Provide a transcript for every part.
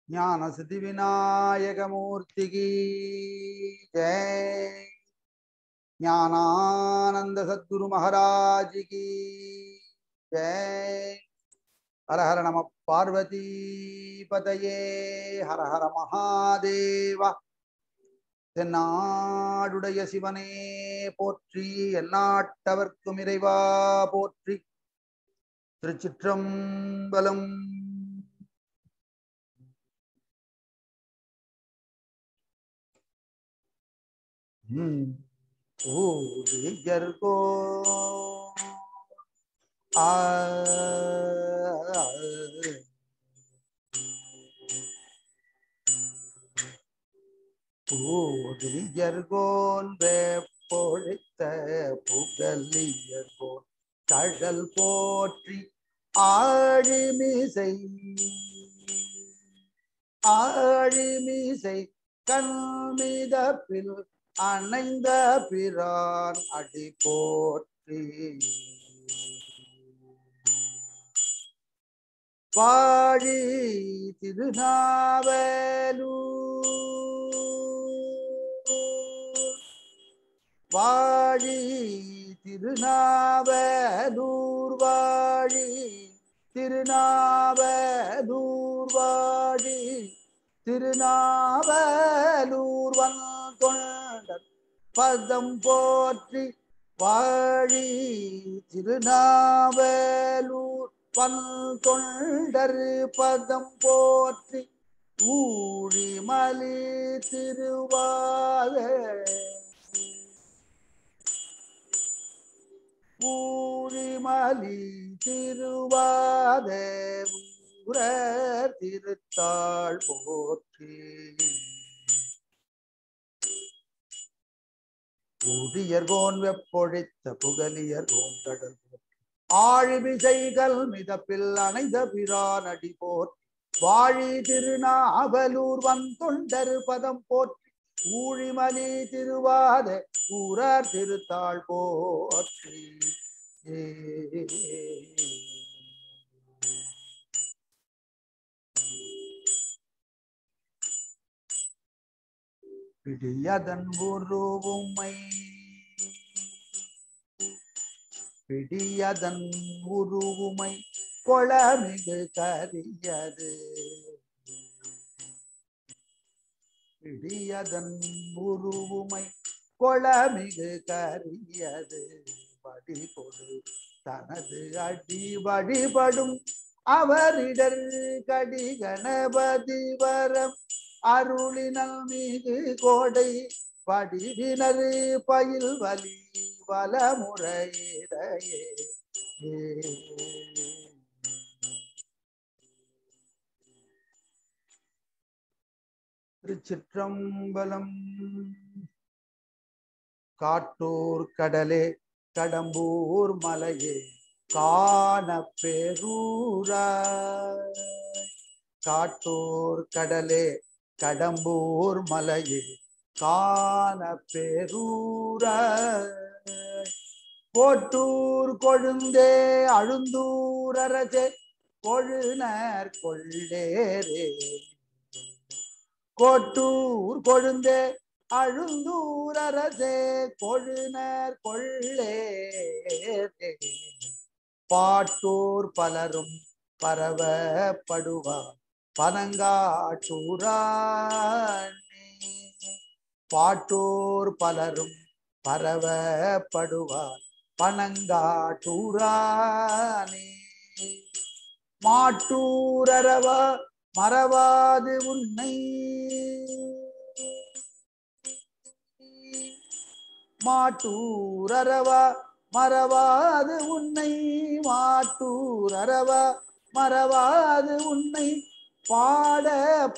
ஞான சித்தி விநாயகமூர்த்திகி ஜெய் ஞானானந்த சத்குரு மகாராஜிகி ஜெய் ஹர ஹர நம பார்வதி பதையே ஹர ஹர மகாதேவா தென்னாடுடைய சிவனே போற்றி எந்நாட்டவர்க்கும் இறைவா போற்றி திருச்சிற்றம்பலம் ம். ஊழியர்கோ ஆ ஊழியர்கோன் வேப்பொழித்த புகலியர்கோன் கடல் போற்றி ஆழிமிசை ஆழிமிசை கண்மிதப்பில் அணைந்த பிரான் அடி போற்றி பாழி திருநாவலூர் வாழி திருநாவலூர் வாழி திருநாவலூர் வாழி திருநாவலூர் வன் தொண்டர் பதம் போற்றி வாழி திருநாவலூர் பன் தொண்டர் பதம் போற்றி ஊழிமலி திருவாத ஊழிமலி திருவாத ஊர திருத்தாள் போற்றி ஊழியர்கோன் வெப்பொழித்த புகலியர்கோன் கடல் போற்றி ஆழிமிசைகள் மிதப்பில் அணைந்த பிரான் அடி போற்றி வாழி திருநாவலூர் வந்தொண்டர் பதம் போற்றி ஊழிமலி திருவாத ஊரார் திருத்தாள் போற்றி ஏ பிடியதன் உருவுமை பிடியதன் உருவுமை கொளமிகு கரியது பிடியதன் உருவுமை கொளமிகு கரியது வடி கொடு தனது அடி வழிபடும் அவரிடர் கடி கணபதி வரம் அருளினல் மீது கோடை படிவினர் பயில் வலி வலமுறையிடையே திருச்சிற்றம்பலம் காட்டூர் கடலே கடம்பூர் மலையே காண பெரூரா காட்டூர் கடலே கடம்பூர் மலையே காண பெரூரா கோட்டூர் கொழுந்தே அழுந்தூர் அரசே கொழுனர் கொள்ளேரே கோட்டூர் கொழுந்தே அழுந்தூர் அரசே கொழுனர் கொள்ளே பாட்டூர் பலரும் பரவப்படுவார் பனங்காட்டூரானே பாட்டூர் பலரும் பரவப்படுவார் பனங்காட்டூரானே மாட்டூரவா மறவாது உன்னை மாட்டூரவா மறவாது உன்னை மாட்டூரவா மறவாது உன்னை பாட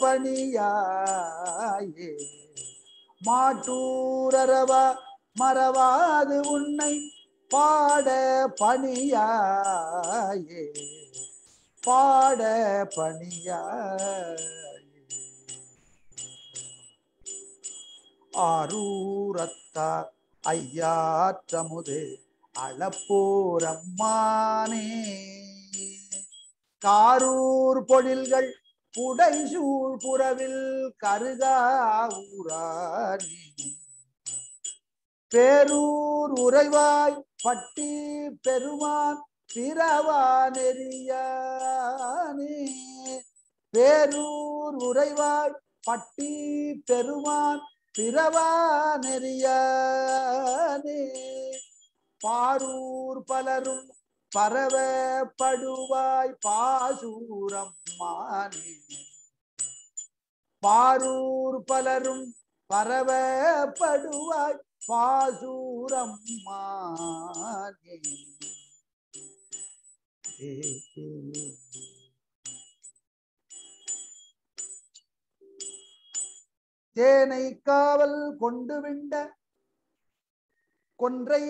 பணியாயே மாட்டூரவா மறவாது உன்னை பாட பணியாயே பாட பணியாயே ஆரூரத்தார் ஐயாற்றமுதே அளப்போரம்மானே காரூர் பொழில்கள் புடைசூழ் புறவில் கருகா ஊரானே பேரூர் உறைவாய் பட்டி பெருமான் பிறவா நெறியானே பேரூர் உறைவாய் பட்டி பெருமான் பிறவா நெறியானே பாரூர் பலரும் பரவப்படுவாய் பாசூரம் மானே பாரூர் பலரும் பரவப்படுவாய் பாசூரம் மானே தேனை காவல் கொண்டு விண்ட கொன்றை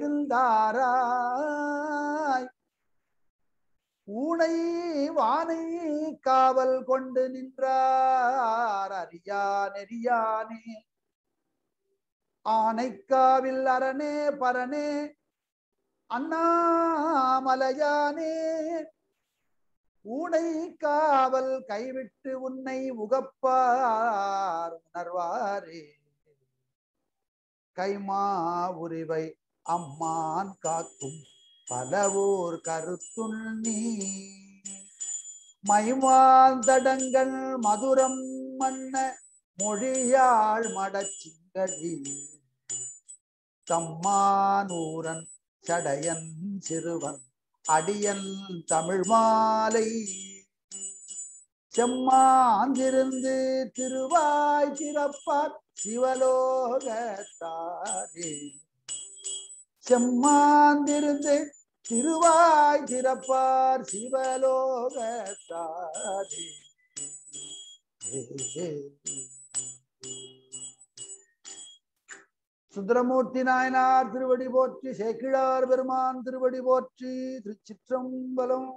செழுந்தாராய் ஊனை வானை காவல் கொண்டு நின்றார் அறியா நெறியானே ஆனைக்காவில் அரணே பரனே அண்ணாமலையானே ஊனை காவல் கைவிட்டு உன்னை உகப்பார் உணர்வாரே கைமா உரிவை அம்மான் காக்கும் பலவோர் கருத்துண்ணி மைமாந்தடங்கள் மதுரம் மன்ன மொழியாள் மடச்சிங்கடி தம்மானூரன் சடையன் சிறுவன் அடியன் தமிழ் மாலை செம்மாந்திருந்து திருவாய் சிறப்பார் சிவலோகத்தாரே செம்மாந்திருந்து திருவாய் சிறப்பார் சிவலோகத்தாரே சுந்தரமூர்த்தி நாயனார் திருவடி போற்றி சேக்கிழார் பெருமான் திருவடி போற்றி திருச்சிற்றம்பலம்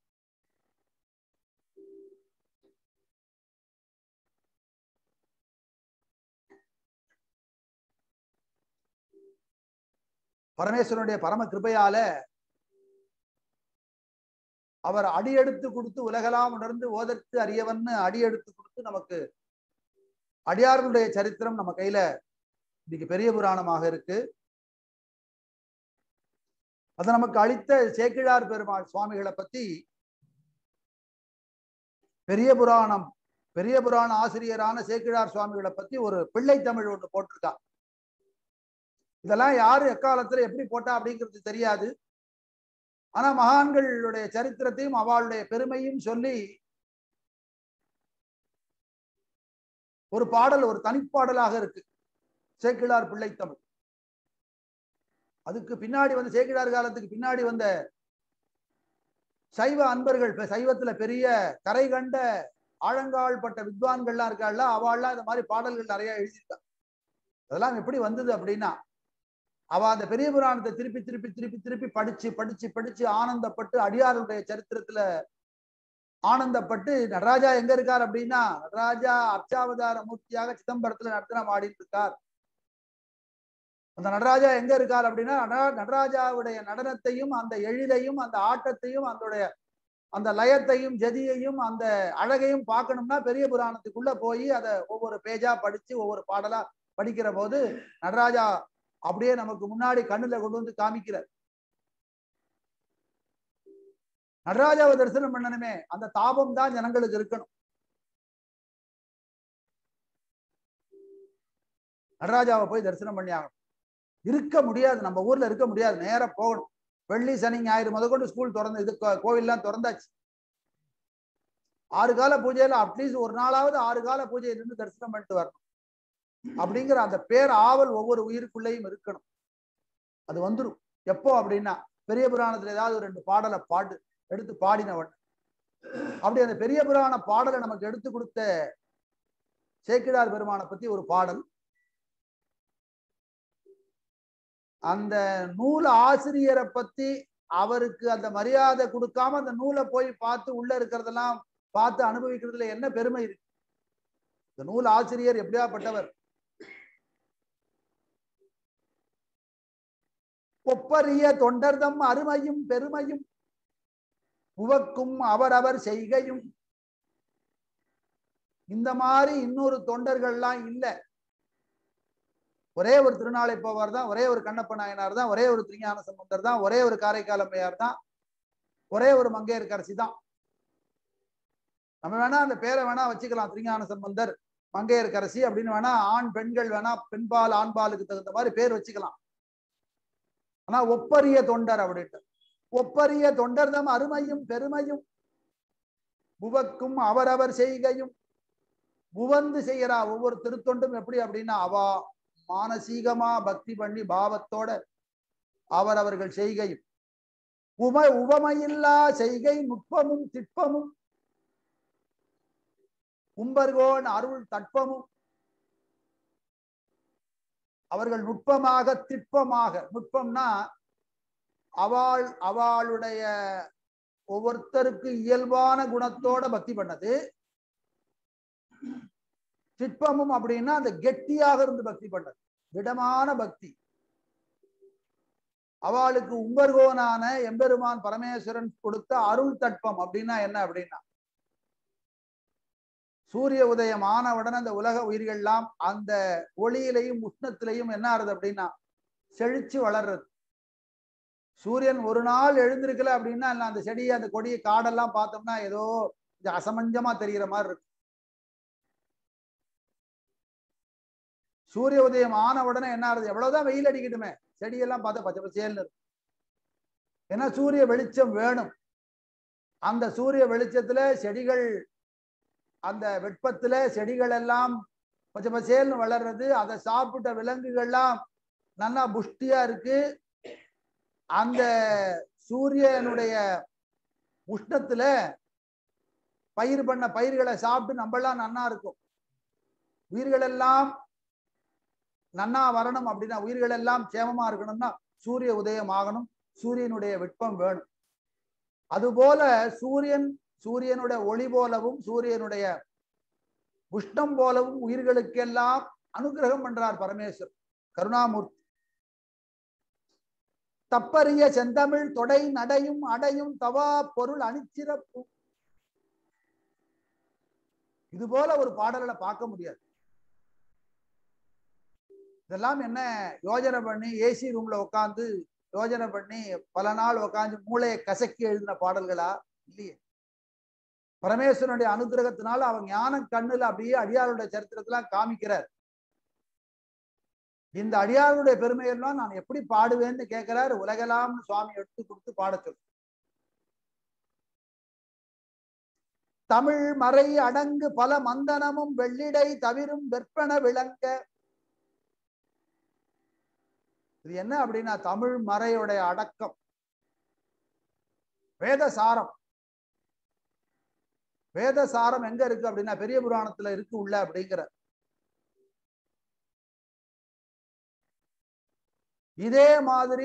பரமேஸ்வரனுடைய பரம கிருபையால அவர் அடியெடுத்து கொடுத்து உலகலாம் உணர்ந்து ஓதற்கு அறியவன்னு அடியெடுத்து கொடுத்து நமக்கு அடியார்களுடைய சரித்திரம் நம்ம கையில இன்னைக்கு பெரிய புராணமாக இருக்கு அது நமக்கு அளித்த சேக்கிழார் பெருமாள் சுவாமிகளை பத்தி பெரிய புராணம் பெரிய புராண ஆசிரியரான சேக்கிழார் சுவாமிகளை பத்தி ஒரு பிள்ளை தமிழ் ஒண்ணு போட்டிருக்கா இதெல்லாம் யாரு எக்காலத்துல எப்படி போட்டா அப்படிங்கிறது தெரியாது ஆனா மகான்களுடைய சரித்திரத்தையும் அவளுடைய பெருமையும் சொல்லி ஒரு பாடல் ஒரு தனிப்பாடலாக இருக்கு சேக்கிழார் பிள்ளை தமிழ் அதுக்கு பின்னாடி வந்து சேக்கிழார் காலத்துக்கு பின்னாடி வந்த சைவ அன்பர்கள் இப்ப சைவத்துல பெரிய கரை கண்ட ஆழங்கால் பட்ட வித்வான்கள்லாம் இருக்காள்ல அவள்லாம் இந்த மாதிரி பாடல்கள் நிறைய எழுதியிருக்கா அதெல்லாம் எப்படி வந்தது அப்படின்னா அவ அந்த பெரிய புராணத்தை திருப்பி திருப்பி திருப்பி திருப்பி படிச்சு படிச்சு படிச்சு ஆனந்தப்பட்டு அடியாருடைய சரித்திரத்துல ஆனந்தப்பட்டு நடராஜா எங்க இருக்கார் அப்படின்னா நடராஜா அர்ச்சாவதார மூர்த்தியாக சிதம்பரத்துல நடனம் ஆடிட்டு இருக்கார் அந்த நடராஜா எங்க இருக்கார் அப்படின்னா நட- நடராஜாவுடைய நடனத்தையும் அந்த எழிலையும் அந்த ஆட்டத்தையும் அதோடைய அந்த லயத்தையும் ஜதியையும் அந்த அழகையும் பார்க்கணும்னா பெரிய புராணத்துக்குள்ள போய் அதை ஒவ்வொரு பேஜா படிச்சு ஒவ்வொரு பாடலா படிக்கிற போது நடராஜா அப்படியே நமக்கு முன்னாடி கண்ணுல கொண்டு வந்து காமிக்கிறார் நடராஜாவை தரிசனம் பண்ணணுமே அந்த தாபம் தான் ஜனங்களுக்கு இருக்கணும் நடராஜாவை போய் தரிசனம் பண்ணி ஆகணும் இருக்க முடியாது நம்ம ஊர்ல இருக்க முடியாது நேரா போகணும் வெள்ளி சனி ஞாயிறு முதற்கொண்டு ஸ்கூல் திறந்து இது கோ- கோவில்லாம் திறந்தாச்சு ஆறு கால பூஜையில அட்லீஸ்ட் ஒரு நாளாவது ஆறு கால பூஜையை நின்று தரிசனம் பண்ணிட்டு வரணும் அப்படிங்கிற அந்த பேர் ஆவல் ஒவ்வொரு உயிருக்குள்ளேயும் இருக்கணும் அது வந்துடும் எப்போ அப்படின்னா பெரிய புராணத்துல ஏதாவது ஒரு ரெண்டு பாடலை பாட்டு எடுத்து பாடினவன் அப்படி அந்த பெரிய புராண பாடலை நமக்கு எடுத்து கொடுத்த சேக்கிழார் பெருமானை பத்தி ஒரு பாடல் அந்த நூல் ஆசிரியரை பத்தி அவருக்கு அந்த மரியாதை கொடுக்காம அந்த நூலை போய் பார்த்து உள்ள இருக்கிறதெல்லாம் பார்த்து அனுபவிக்கிறதுல என்ன பெருமை இருக்கு இந்த நூல் ஆசிரியர் எப்படியாப்பட்டவர் ஒப்பரிய தொண்டர்தம் அருமையும் பெருமையும் உவக்கும் அவரவர் செய்கையும் இந்த மாதிரி இன்னொரு தொண்டர்கள்லாம் இல்ல ஒரே ஒரு திருநாளை போவார் தான் ஒரே ஒரு கண்ணப்ப நாயனார் தான் ஒரே ஒரு திருஞான சம்பந்தர் தான் ஒரே ஒரு காரைக்கால் அம்மையார் தான் ஒரே ஒரு மங்கையர்கரசி தான் நம்ம வேணா அந்த பேரை வேணா வச்சுக்கலாம் திருஞான சம்பந்தர் மங்கையர்கரசி அப்படின்னு வேணா ஆண் பெண்கள் வேணா பெண்பால் ஆண்பாலுக்கு தகுந்த மாதிரி பேர் வச்சுக்கலாம் ஆனா ஒப்பரிய தொண்டர் அப்படின்ட்டு ஒப்பரிய தொண்டர் தம் அருமையும் பெருமையும் உவக்கும் அவரவர் செய்கையும் உவந்து செய்யறா ஒவ்வொரு திருத்தொண்டும் எப்படி அப்படின்னா அவா மானசீகமா பக்தி பண்ணி பாவத்தோட அவரவர்கள் செய்கையும் உம உவமையில்லா செய்கை நுட்பமும் திட்பமும் உம்பர்கோன் அருள் தட்பமும் அவர்கள் நுட்பமாக திட்பமாக நுட்பம்னா அவள் அவளுடைய ஒவ்வொருத்தருக்கு இயல்பான குணத்தோட பக்தி பண்ணது திட்பமும் அப்படின்னா அந்த கெட்டியாக இருந்து பக்தி பண்ணது திடமான பக்தி அவளுக்கு உம்பர்கோனான எம்பெருமான் பரமேஸ்வரன் கொடுத்த அருள் தட்பம் அப்படின்னா என்ன அப்படின்னா சூரிய உதயம் ஆனவுடன் அந்த உலக உயிர்கள்லாம் அந்த ஒளியிலையும் உஷ்ணத்திலையும் என்ன ஆறுது அப்படின்னா செழிச்சு வளர்றது சூரியன் ஒரு நாள் எழுந்திருக்கல அப்படின்னா இல்ல அந்த செடியை அந்த கொடியை காடெல்லாம் பார்த்தோம்னா ஏதோ கொஞ்சம் அசமஞ்சமா தெரிகிற மாதிரி இருக்கு சூரிய உதயம் ஆன உடனே என்ன ஆகுது எவ்வளவுதான் வெயில் அடிக்கட்டுமே செடியெல்லாம் பார்த்தா பச்சை பச்சேல்னு இருக்கும் ஏன்னா சூரிய வெளிச்சம் வேணும் அந்த சூரிய வெளிச்சத்துல செடிகள் அந்த வெப்பத்துல செடிகள் எல்லாம் பச்சை பச்சேல்னு வளர்றது அதை சாப்பிட்ட விலங்குகள்லாம் நல்லா புஷ்டியா இருக்கு அந்த சூரியனுடைய உஷ்ணத்துல பயிர் பண்ண பயிர்களை சாப்பிட்டு நம்மளாம் நன்னா இருக்கும் உயிர்கள் எல்லாம் நன்னா வரணும் அப்படின்னா உயிர்கள் எல்லாம் சேமமா இருக்கணும்னா சூரிய உதயம் ஆகணும் சூரியனுடைய வெப்பம் வேணும் அதுபோல சூரியன் சூரியனுடைய ஒளி போலவும் சூரியனுடைய உஷ்ணம் போலவும் உயிர்களுக்கெல்லாம் அனுகிரகம் பண்றார் பரமேஸ்வர் கருணாமூர்த்தி தப்பறிய செந்தமிழ் தொடை நடையும் அடையும் தவா பொருள் அணிச்சிறப்பு இது போல ஒரு பாடல்களை பார்க்க முடியாது இதெல்லாம் என்ன யோஜனை பண்ணி ஏசி ரூம்ல உட்காந்து யோஜனை பண்ணி பல நாள் உட்காந்து மூளையை கசக்கி எழுதின பாடல்களா இல்லையே பரமேஸ்வரனுடைய அனுகிரகத்தினால அவன் ஞான கண்ணுல அப்படியே அடியாருடைய சரித்திரத்தெல்லாம் காமிக்கிறார் இந்த அடியாருடைய பெருமையெல்லாம் நான் எப்படி பாடுவேன்னு கேட்கிறார் உலகெல்லாம்னு சுவாமி எடுத்து கொடுத்து பாட சொல்லு தமிழ் மறை அடங்கு பல மந்தனமும் வெள்ளிடை தவிரும் வெற்பன விளங்க இது என்ன அப்படின்னா தமிழ் மறையுடைய அடக்கம் வேத சாரம் வேத சாரம் எங்க இருக்கு அப்படின்னா பெரிய புராணத்துல இருக்கு உள்ள அப்படிங்கிற இதே மாதிரி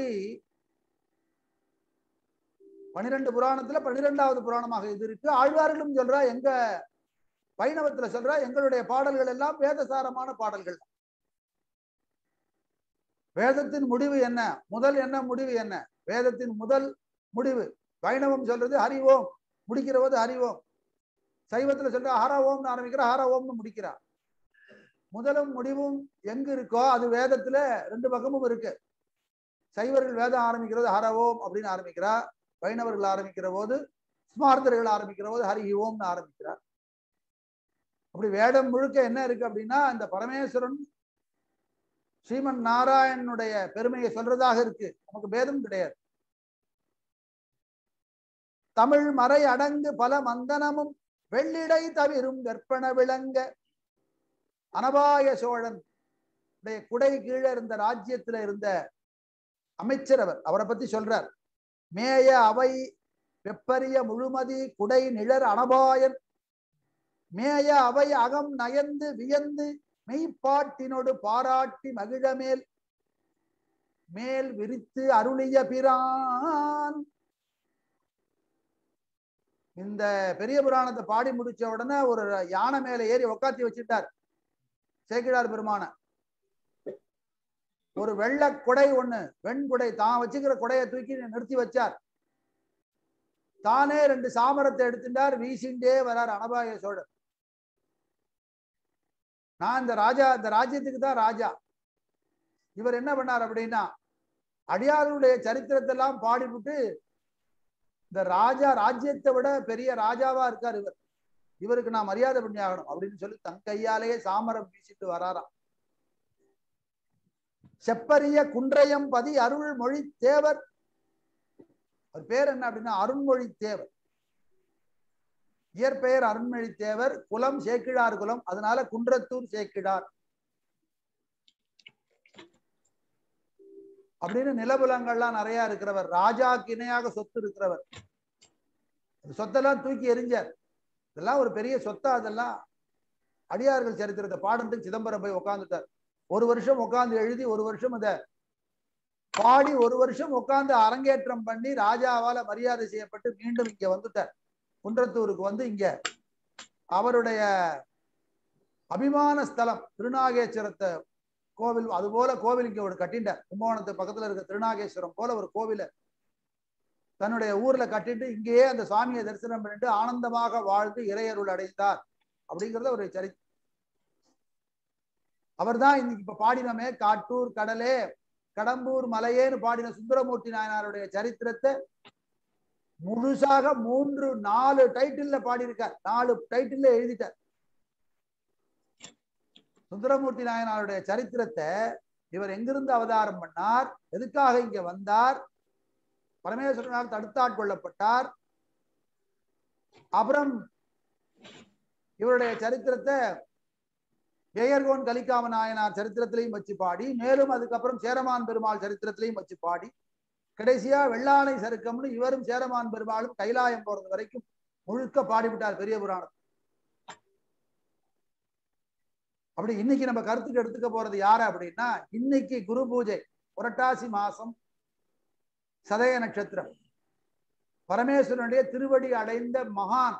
பனிரெண்டு புராணத்துல பன்னிரெண்டாவது புராணமாக இது இருக்கு ஆழ்வார்களும் சொல்றா எங்க வைணவத்துல சொல்றா எங்களுடைய பாடல்கள் எல்லாம் வேதசாரமான பாடல்கள் வேதத்தின் முடிவு என்ன முதல் என்ன முடிவு என்ன வேதத்தின் முதல் முடிவு வைணவம் சொல்றது ஹரி ஓம் முடிக்கிற போது ஹரி ஓம் சைவத்துல சொல்ற ஹர ஓம்னு ஆரம்பிக்கிற ஹர ஓம்னு முடிக்கிறா முதலும் முடிவும் எங்க இருக்கோ அது வேதத்துல ரெண்டு பக்கமும் இருக்கு சைவர்கள் வேதம் ஆரம்பிக்கிறது ஹர ஓம் அப்படின்னு ஆரம்பிக்கிறா வைணவர்கள் ஆரம்பிக்கிற போது ஸ்மார்த்தர்கள் ஆரம்பிக்கிற போது ஹரி ஓம்னு ஆரம்பிக்கிறார் அப்படி வேதம் முழுக்க என்ன இருக்கு அப்படின்னா இந்த பரமேஸ்வரன் ஸ்ரீமன் நாராயணனுடைய பெருமையை சொல்றதாக இருக்கு நமக்கு பேதம் கிடையாது தமிழ் மறை அடங்கு பல மந்தனமும் வெள்ளிடை தவிரும் கற்பன விளங்க அனபாய சோழன் உடைய குடை கீழே இருந்த ராஜ்யத்துல இருந்த அமைச்சர் அவர் அவரை பத்தி சொல்றார் மேய அவை வெப்பரிய முழுமதி குடை நிழர் அனபாயன் மேய அவை அகம் நயந்து வியந்து மெய்ப்பாட்டினோடு பாராட்டி மகிழமேல் மேல் விரித்து அருளிய பிரான் இந்த பெரிய புராணத்தை பாடி முடிச்ச உடனே ஒரு யானை மேல ஏறி உக்காத்தி வச்சுட்டார் சேக்கிழார் பெருமான ஒரு வெள்ள குடை ஒண்ணு வெண்குடை தான் வச்சுக்கிற குடையை தூக்கி நிறுத்தி வச்சார் தானே ரெண்டு சாமரத்தை எடுத்துட்டார் வீசிண்டே வரார் அனபாய சோழர் நான் இந்த ராஜா இந்த ராஜ்யத்துக்கு தான் ராஜா இவர் என்ன பண்ணார் அப்படின்னா அடியாருடைய சரித்திரத்தை எல்லாம் பாடிவிட்டு இந்த ராஜா ராஜ்யத்தை விட பெரிய ராஜாவா இருக்கார் இவர் இவருக்கு நான் மரியாதை பண்ணி ஆகணும் அப்படின்னு சொல்லி தன் கையாலேயே சாமரம் வீசிட்டு வராராம் செப்பரிய குன்றையம் பதி அருள்மொழி தேவர் அவர் பேர் என்ன அப்படின்னா அருண்மொழி தேவர் இயற்பெயர் அருண்மொழி தேவர் குலம் சேக்கிழார் குலம் அதனால குன்றத்தூர் சேக்கிழார் அப்படின்னு நிலபுலங்கள்லாம் நிறைய இருக்கிறவர் ராஜாக்கு இணையாக சொத்து இருக்கிறவர் அந்த சொத்தெல்லாம் தூக்கி எறிஞ்சார் இதெல்லாம் ஒரு பெரிய சொத்தா அதெல்லாம் அடியார்கள் சரித்திரத்தை பாடுறதுக்கு சிதம்பரம் போய் உட்காந்துட்டார் ஒரு வருஷம் உட்காந்து எழுதி ஒரு வருஷம் அதை பாடி ஒரு வருஷம் உட்காந்து அரங்கேற்றம் பண்ணி ராஜாவால மரியாதை செய்யப்பட்டு மீண்டும் இங்க வந்துட்டார் குன்றத்தூருக்கு வந்து இங்க அவருடைய அபிமான ஸ்தலம் திருநாகேஸ்வரத்தை கோவில் அது போல கோவில் இங்க ஒரு கட்டிண்டார் கும்பகோணத்து பக்கத்துல இருக்க திருநாகேஸ்வரம் போல ஒரு கோவில தன்னுடைய ஊர்ல கட்டிட்டு இங்கேயே அந்த சுவாமியை தரிசனம் பண்ணிட்டு ஆனந்தமாக வாழ்ந்து இறையருள் அடைந்தார் அப்படிங்கறத ஒரு சரி அவர் தான் இன்னைக்கு இப்ப பாடினமே காட்டூர் கடலே கடம்பூர் மலையேன்னு பாடின சுந்தரமூர்த்தி நாயனாருடைய சரித்திரத்தை முழுசாக மூன்று நாலு டைட்டில்ல பாடியிருக்கார் நாலு டைட்டில்ல எழுதிட்டார் சுந்தரமூர்த்தி நாயனாருடைய சரித்திரத்தை இவர் எங்கிருந்து அவதாரம் பண்ணார் எதுக்காக இங்க வந்தார் பரமேஸ்வரனால் தடுத்தாட்கொள்ளப்பட்டார் அப்புறம் இவருடைய சரித்திரத்தை ஏயர்கோன் கலிக்காம நாயனார் சரித்திரத்திலையும் வச்சு பாடி மேலும் அதுக்கப்புறம் சேரமான் பெருமாள் சரித்திரத்திலையும் வச்சு பாடி கடைசியா வெள்ளானை சருக்கம்னு இவரும் சேரமான் பெருமாளும் கைலாயம் போறது வரைக்கும் முழுக்க பாடிவிட்டார் பெரிய புராணம் அப்படி இன்னைக்கு நம்ம கருத்துக்கு எடுத்துக்க போறது யாரு அப்படின்னா இன்னைக்கு குரு பூஜை புரட்டாசி மாசம் சதய நட்சத்திரம் பரமேஸ்வரனுடைய திருவடி அடைந்த மகான்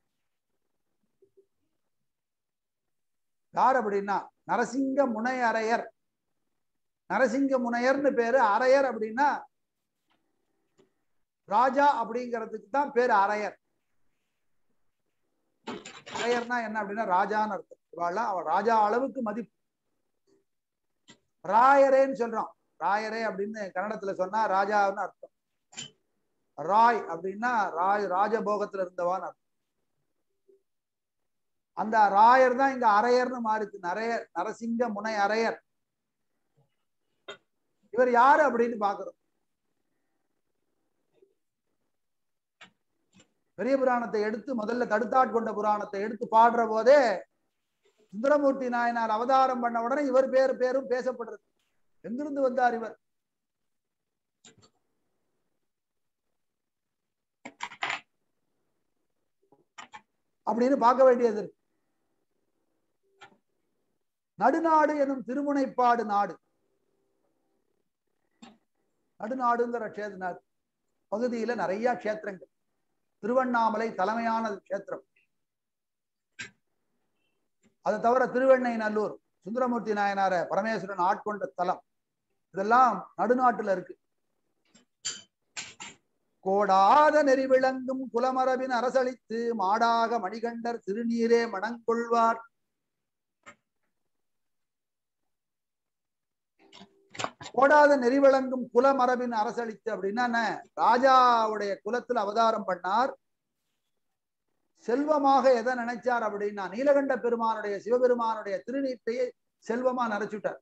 யார் அப்படின்னா நரசிங்க முனை அரையர் நரசிங்க முனையர்னு பேரு அரையர் அப்படின்னா ராஜா அப்படிங்கிறதுக்கு தான் பேரு அரையர் அரையர்னா என்ன அப்படின்னா ராஜான்னு அர்த்தம் இவாள்லாம் அவ ராஜா அளவுக்கு மதிப்பு ராயரேன்னு சொல்றோம் ராயரே அப்படின்னு கன்னடத்துல சொன்னா ராஜான்னு அர்த்தம் ராய் அப்படின்னா ராய் ராஜபோகத்துல இருந்தவான்னு அர்த்தம் அந்த ராயர் தான் இங்க அரையர்னு மாறிச்சு நிறைய நரசிங்க முனை அரையர் இவர் யாரு அப்படின்னு பாக்குறோம் பெரிய புராணத்தை எடுத்து முதல்ல தடுத்தாட்கொண்ட புராணத்தை எடுத்து பாடுற போதே சுந்தரமூர்த்தி நாயனார் அவதாரம் பண்ண உடனே இவர் பேர் பேரும் பேசப்படுறது எங்கிருந்து வந்தார் இவர் அப்படின்னு பார்க்க வேண்டியது இருக்கு நடுநாடு எனும் திருமுனைப்பாடு நாடு நடுநாடுங்கிற கஷேத்திர பகுதியில நிறைய கஷேத்திரங்கள் திருவண்ணாமலை தலைமையான கஷேத்திரம் அதை தவிர திருவெண்ணை நல்லூர் சுந்தரமூர்த்தி நாயனார பரமேஸ்வரன் ஆட்கொண்ட தலம் இதெல்லாம் நடுநாட்டுல இருக்கு கோடாத நெறி விளங்கும் குலமரபின் அரசளித்து மாடாக மணிகண்டர் திருநீரே மணங்கொள்வார் கோடாத நெறி விளங்கும் குலமரபின் அரசளித்து அப்படின்னா என்ன ராஜாவுடைய குலத்துல அவதாரம் பண்ணார் செல்வமாக எதை நினைச்சார் அப்படின்னா நீலகண்ட பெருமானுடைய சிவபெருமானுடைய திருநீட்டையை செல்வமா நினைச்சுட்டார்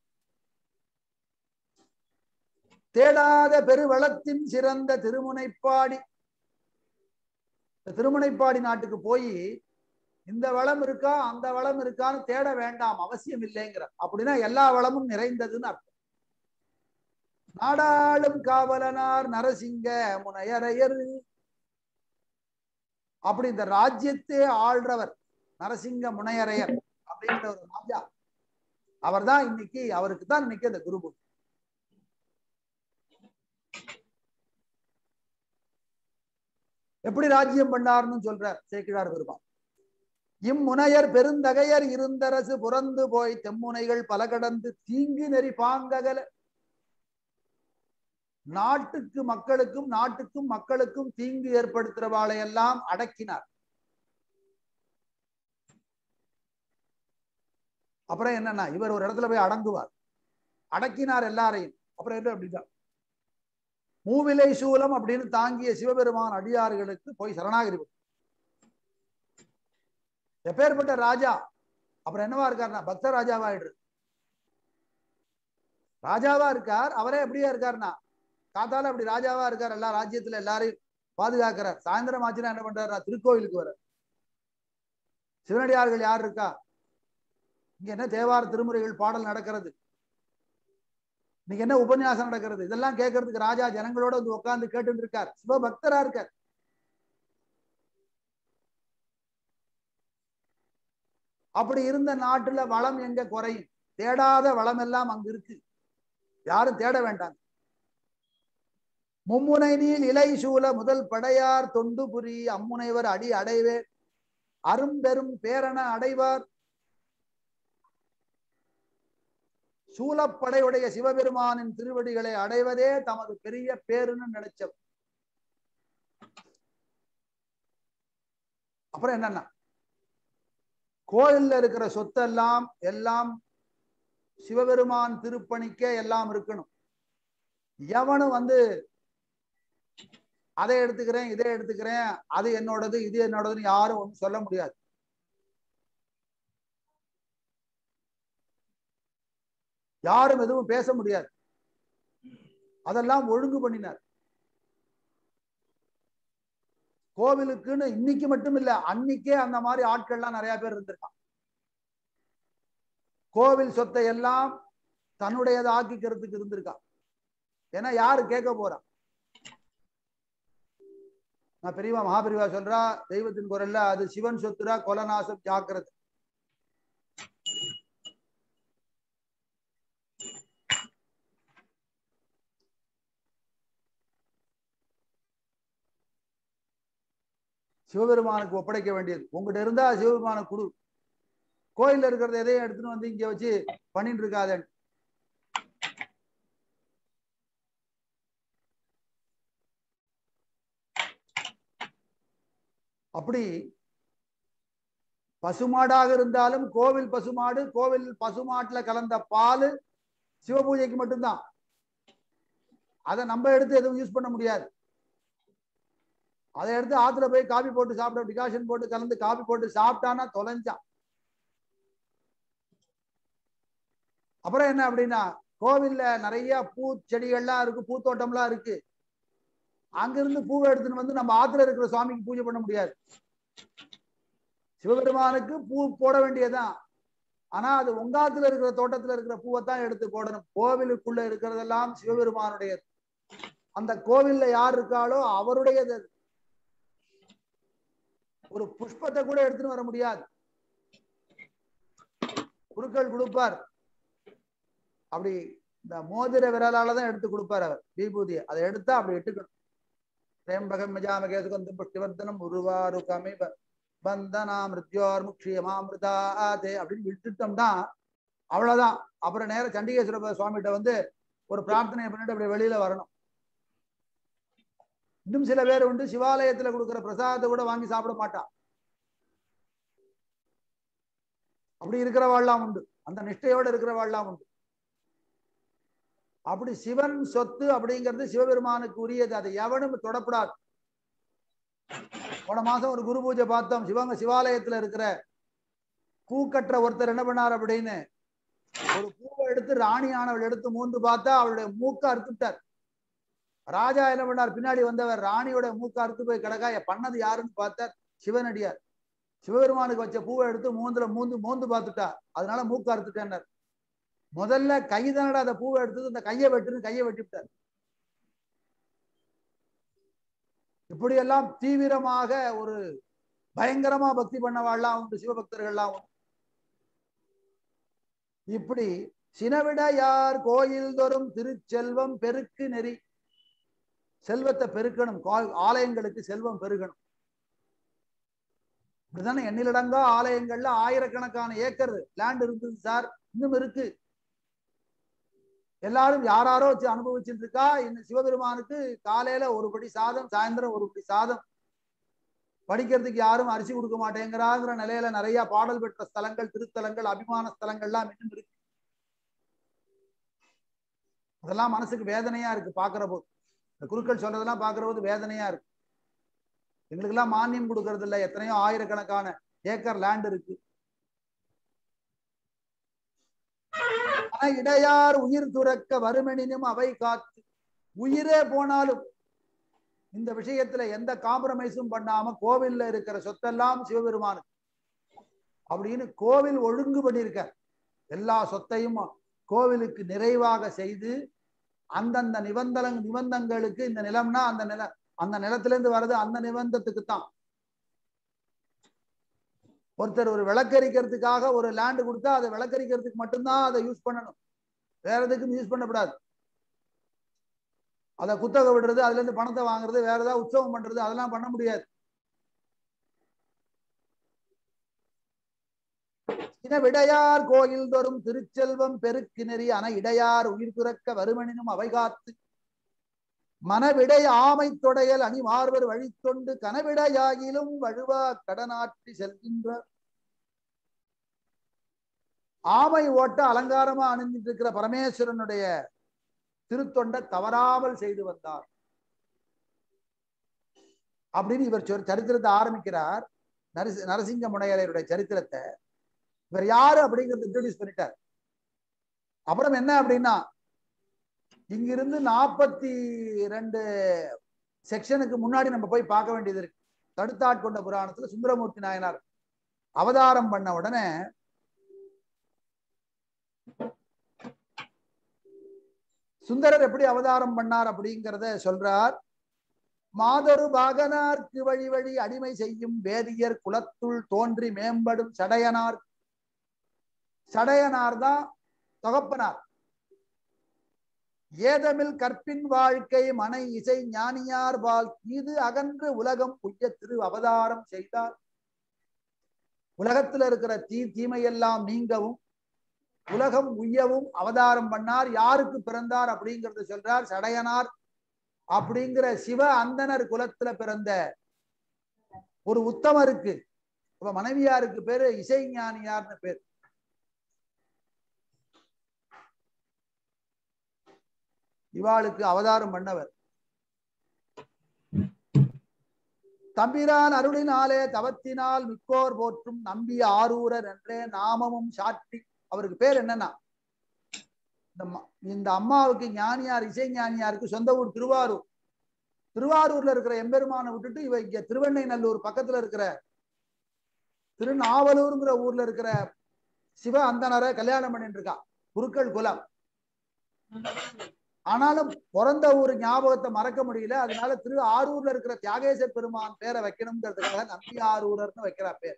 தேடாத பெருவளத்தின் சிறந்த திருமுனைப்பாடி இந்த திருமுனைப்பாடி நாட்டுக்கு போய் இந்த வளம் இருக்கா அந்த வளம் இருக்கான்னு தேட வேண்டாம் அவசியம் இல்லைங்கிற அப்படின்னா எல்லா வளமும் நிறைந்ததுன்னு அர்த்தம் நாடாளும் காவலனார் நரசிங்க முனையரையர் அப்படி இந்த ராஜ்யத்தே ஆள்றவர் நரசிங்க முனையரையர் அப்படின்ற ஒரு ராஜா அவர் தான் இன்னைக்கு அவருக்கு தான் இன்னைக்கு அந்த குரு பூஜை எப்படி ராஜ்யம் பண்ணார்னு சொல்றார் சேக்கிழார் பெருமாள் இம்முனையர் பெருந்தகையர் இருந்தரசு புறந்து போய் தெம்முனைகள் பல கடந்து தீங்கு நெறி பாங்ககல நாட்டுக்கு மக்களுக்கும் நாட்டுக்கும் மக்களுக்கும் தீங்கு ஏற்படுத்துறவாளை எல்லாம் அடக்கினார் அப்புறம் என்னன்னா இவர் ஒரு இடத்துல போய் அடங்குவார் அடக்கினார் எல்லாரையும் அப்புறம் என்ன அப்படிதான் மூவிலை சூலம் அப்படின்னு தாங்கிய சிவபெருமான் அடியார்களுக்கு போய் சரணாகரி பண்ணு. எப்பேற்பட்ட ராஜா அப்புறம் என்னவா இருக்காருன்னா பக்த ராஜாவாயிடுரு ராஜாவா இருக்கார் அவரே எப்படியா இருக்காருன்னா காத்தால அப்படி ராஜாவா இருக்கார் எல்லா ராஜ்யத்துல எல்லாரையும் பாதுகாக்கிறார் சாயந்தரம் ஆச்சுன்னா என்ன பண்றாருன்னா திருக்கோயிலுக்கு வர சிவனடியார்கள் யார் இருக்கா இங்க என்ன தேவார திருமுறைகள் பாடல் நடக்கிறது இன்னைக்கு என்ன உபன்யாசம் நடக்கிறது இதெல்லாம் கேட்கறதுக்கு ராஜா ஜனங்களோட வந்து உட்கார்ந்து கேட்டு இருக்கார் சிவபக்தரா இருக்கார் அப்படி இருந்த நாட்டுல வளம் எங்க குறையும் தேடாத வளம் எல்லாம் அங்க இருக்கு யாரும் தேட வேண்டாம் மும்முனை நீல் இலை சூழ முதல் படையார் தொண்டு புரி அம்முனைவர் அடி அடைவேர் அரும்பெரும் பேரண அடைவார் சூலப்படையுடைய சிவபெருமானின் திருவடிகளை அடைவதே தமது பெரிய பேருன்னு நினைச்ச அப்புறம் என்னன்னா கோயில்ல இருக்கிற சொத்தெல்லாம் எல்லாம் சிவபெருமான் திருப்பணிக்கே எல்லாம் இருக்கணும் எவனும் வந்து அதை எடுத்துக்கிறேன் இதை எடுத்துக்கிறேன் அது என்னோடது இது என்னோடதுன்னு யாரும் ஒன்றும் சொல்ல முடியாது யாரும் எதுவும் பேச முடியாது அதெல்லாம் ஒழுங்கு பண்ணினார் கோவிலுக்குன்னு இன்னைக்கு மட்டும் இல்ல அன்னைக்கே அந்த மாதிரி ஆட்கள்லாம் நிறைய பேர் இருந்திருக்கான் கோவில் சொத்தை எல்லாம் தன்னுடையதை ஆக்கிக்கிறதுக்கு இருந்திருக்கான் ஏன்னா யாரு கேட்க போறா நான் பெரியவா மகாபெரிவா சொல்றா தெய்வத்தின் குரல்ல அது சிவன் சொத்துரா கொலநாசம் ஜாக்கிரதை சிவபெருமானுக்கு ஒப்படைக்க வேண்டியது உங்ககிட்ட இருந்தா சிவபெருமான குடு கோயில்ல இருக்கிறத எதையும் எடுத்துன்னு வந்து இங்க வச்சு பண்ணிட்டு இருக்காதேன்னு அப்படி பசுமாடாக இருந்தாலும் கோவில் பசுமாடு கோவில் பசுமாட்டுல கலந்த பால் சிவபூஜைக்கு மட்டும்தான் அதை நம்ம எடுத்து எதுவும் யூஸ் பண்ண முடியாது அதை எடுத்து ஆத்துல போய் காபி போட்டு சாப்பிட டிகாஷன் போட்டு கலந்து காபி போட்டு சாப்பிட்டானா தொலைஞ்சான் அப்புறம் என்ன அப்படின்னா கோவில்ல நிறைய பூ செடிகள்லாம் இருக்கு பூத்தோட்டம்லாம் இருக்கு அங்கிருந்து பூவை எடுத்துன்னு வந்து நம்ம ஆத்துல இருக்கிற சுவாமிக்கு பூஜை பண்ண முடியாது சிவபெருமானுக்கு பூ போட வேண்டியதுதான் ஆனா அது உங்காத்துல இருக்கிற தோட்டத்துல இருக்கிற பூவை தான் எடுத்து போடணும் கோவிலுக்குள்ள இருக்கிறதெல்லாம் சிவபெருமானுடையது அந்த கோவில்ல யார் இருக்காளோ அவருடையது அது. ஒரு புஷ்பத்தை கூட எடுத்துன்னு வர முடியாது குருக்கள் கொடுப்பார் அப்படி இந்த மோதிர விரலால தான் எடுத்து கொடுப்பார் அவர் விபூதியை அதை எடுத்தா அப்படி எடுத்துக்கணும் பிரேம்பகம் மஜாமகேசுகந்தம் புஷ்டிவர்தனம் உருவாரு கமிப பந்தனா மிருத்யோர் முக்ஷியமாமிருதாதே அப்படின்னு விட்டுட்டோம்னா அவ்வளவுதான் அப்புறம் நேரம் சண்டிகேஸ்வர சுவாமிகிட்ட வந்து ஒரு பிரார்த்தனை பண்ணிட்டு அப்படி வெளியில வரணும் இன்னும் சில பேர் உண்டு சிவாலயத்துல கொடுக்குற பிரசாதத்தை கூட வாங்கி சாப்பிட மாட்டான் அப்படி இருக்கிறவாள்லாம் உண்டு அந்த நிஷ்டையோட இருக்கிறவாள்லாம் உண்டு அப்படி சிவன் சொத்து அப்படிங்கிறது சிவபெருமானுக்கு உரியது அதை எவனும் தொடப்படாது போன மாசம் ஒரு குரு பூஜை பார்த்தோம் சிவங்க சிவாலயத்துல இருக்கிற பூ கட்டுற ஒருத்தர் என்ன பண்ணார் அப்படின்னு ஒரு பூவை எடுத்து ராணி ஆனவள் எடுத்து மூன்று பார்த்தா அவளுடைய மூக்க அறுத்துட்டார் ராஜா என்ன பண்ணார் பின்னாடி வந்தவர் ராணியோட மூக்க அறுத்து போய் கிடக்கா "என் பண்ணது யாருன்னு பார்த்தார் சிவனடியார் சிவபெருமானுக்கு வச்ச பூவை எடுத்து மூந்துல மூந்து மோந்து பார்த்துட்டா அதனால மூக்க அறுத்துட்டேன்னார் முதல்ல கை தானடா அந்த பூவை எடுத்தது இந்த கையை வெட்டுன்னு கையை வெட்டி விட்டார் இப்படியெல்லாம் தீவிரமாக ஒரு பயங்கரமா பக்தி பண்ணவாள்லாம் உண்டு சிவபக்தர்கள்லாம் உண்டு இப்படி சினவிடையார் கோயில் தோறும் திருச்செல்வம் பெருக்கு நெறி செல்வத்தை பெருக்கணும் கா- ஆலயங்களுக்கு செல்வம் பெருகணும் இப்படிதானே எண்ணிலடங்கா ஆலயங்கள்ல ஆயிரக்கணக்கான ஏக்கர் லேண்ட் இருந்தது சார் இன்னும் இருக்கு எல்லாரும் யாராரோ வச்சு அனுபவிச்சுட்டு இருக்கா இந்த சிவபெருமானுக்கு காலையில ஒரு படி சாதம் சாயந்தரம் ஒரு படி சாதம் படிக்கிறதுக்கு யாரும் அரிசி கொடுக்க மாட்டேங்கிறாங்கிற நிலையில நிறைய பாடல் பெற்ற ஸ்தலங்கள் திருத்தலங்கள் அபிமான ஸ்தலங்கள்லாம் இன்னும் இருக்கு அதெல்லாம் மனசுக்கு வேதனையா இருக்கு பாக்குற போது இந்த குருக்கள் சொல்றதெல்லாம் பாக்குற போது வேதனையா இருக்கு எங்களுக்கு எல்லாம் மானியம் கொடுக்கறது இல்ல எத்தனையோ ஆயிரக்கணக்கான ஏக்கர் லேண்ட் இருக்கு ஆனா இடையார் உயிர் துறக்க வருமெனினும் அவை காத்து உயிரே போனாலும் இந்த விஷயத்துல எந்த காம்ப்ரமைஸும் பண்ணாம கோவில்ல இருக்கிற சொத்தெல்லாம் சிவபெருமானுக்கு அப்படின்னு கோவில் ஒழுங்கு பண்ணியிருக்க எல்லா சொத்தையும் கோவிலுக்கு நிறைவாக செய்து அந்தந்த நிபந்தன நிபந்தங்களுக்கு இந்த நிலம்னா அந்த நில அந்த நிலத்துல இருந்து வர்றது அந்த நிபந்தத்துக்கு தான் ஒருத்தர் ஒரு விளக்கரிக்கிறதுக்காக ஒரு லேண்டு கொடுத்தா அதை விளக்கரிக்கிறதுக்கு மட்டும்தான் அதை யூஸ் பண்ணணும் வேற எதுக்கும் யூஸ் பண்ணக்கூடாது அதை குத்தகை விடுறது அதுல இருந்து பணத்தை வாங்குறது வேற ஏதாவது உற்சவம் பண்றது அதெல்லாம் பண்ண முடியாது இன விடையார் கோயில் தோறும் திருச்செல்வம் பெருக்கு நெறி அன இடையார் உயிர் துறக்க வருமனினும் அவை காத்து மனவிடை ஆமை தொடையல் அணி மார்வர் வழித்தொண்டு கனவிடையாகிலும் வழுவா கடனாற்றி செல்கின்ற ஆமை ஓட்ட அலங்காரமா அணிஞ்சிட்டு இருக்கிற பரமேஸ்வரனுடைய திருத்தொண்டை தவறாமல் செய்து வந்தார் அப்படின்னு இவர் சொல் சரித்திரத்தை ஆரம்பிக்கிறார் நரசி நரசிங்க முனையரையருடைய சரித்திரத்தை இவர் யாரு அப்படிங்கறது இன்ட்ரோடியூஸ் பண்ணிட்டார் அப்புறம் என்ன அப்படின்னா இங்கிருந்து நாற்பத்தி ரெண்டு செக்ஷனுக்கு முன்னாடி நம்ம போய் பார்க்க வேண்டியது இருக்கு தடுத்தாட்கொண்ட புராணத்துல சுந்தரமூர்த்தி நாயனார் அவதாரம் பண்ண உடனே சுந்தரர் எப்படி அவதாரம் பண்ணார் அப்படிங்கிறத சொல்றார் மாதொரு பாகனார்க்கு வழி வழி அடிமை செய்யும் வேதியர் குலத்துள் தோன்றி மேம்படும் சடையனார் சடையனார் தான் தொகப்பனார் ஏதமில் கற்பின் வாழ்க்கை மனை இசை ஞானியார் பால் இது அகன்று உலகம் உய்ய திரு அவதாரம் செய்தார் உலகத்துல இருக்கிற தீ தீமையெல்லாம் நீங்கவும் உலகம் உய்யவும் அவதாரம் பண்ணார் யாருக்கு பிறந்தார் அப்படிங்கறத சொல்றார் சடையனார் அப்படிங்கிற சிவ அந்தனர் குலத்துல பிறந்த ஒரு உத்தமருக்கு இப்ப மனைவியாருக்கு பேரு இசைஞானியார்னு பேர் இவாளுக்கு அவதாரம் பண்ணவர் தம்பிரான் அருளினாலே தவத்தினால் மிக்கோர் போற்றும் நம்பிய ஆரூரர் என்றே நாமமும் சாற்றி அவருக்கு பேர் என்னன்னா இந்த ம- இந்த அம்மாவுக்கு ஞானியார் இசை ஞானியாருக்கு சொந்த ஊர் திருவாரூர் திருவாரூர்ல இருக்கிற எம்பெருமானை விட்டுட்டு இவ இங்க திருவெண்ணைநல்லூர் பக்கத்துல இருக்கிற திருநாவலூருங்கிற ஊர்ல இருக்கிற சிவ அந்தனரை கல்யாணம் பண்ணிட்டு இருக்கா குருக்கள் குலம் ஆனாலும் பிறந்த ஊர் ஞாபகத்தை மறக்க முடியல அதனால திரு ஆரூர்ல இருக்கிற தியாகேச பெருமான் பேரை வைக்கணுங்கிறதுக்காக நம்பி ஆரூரர்னு வைக்கிறா பேர்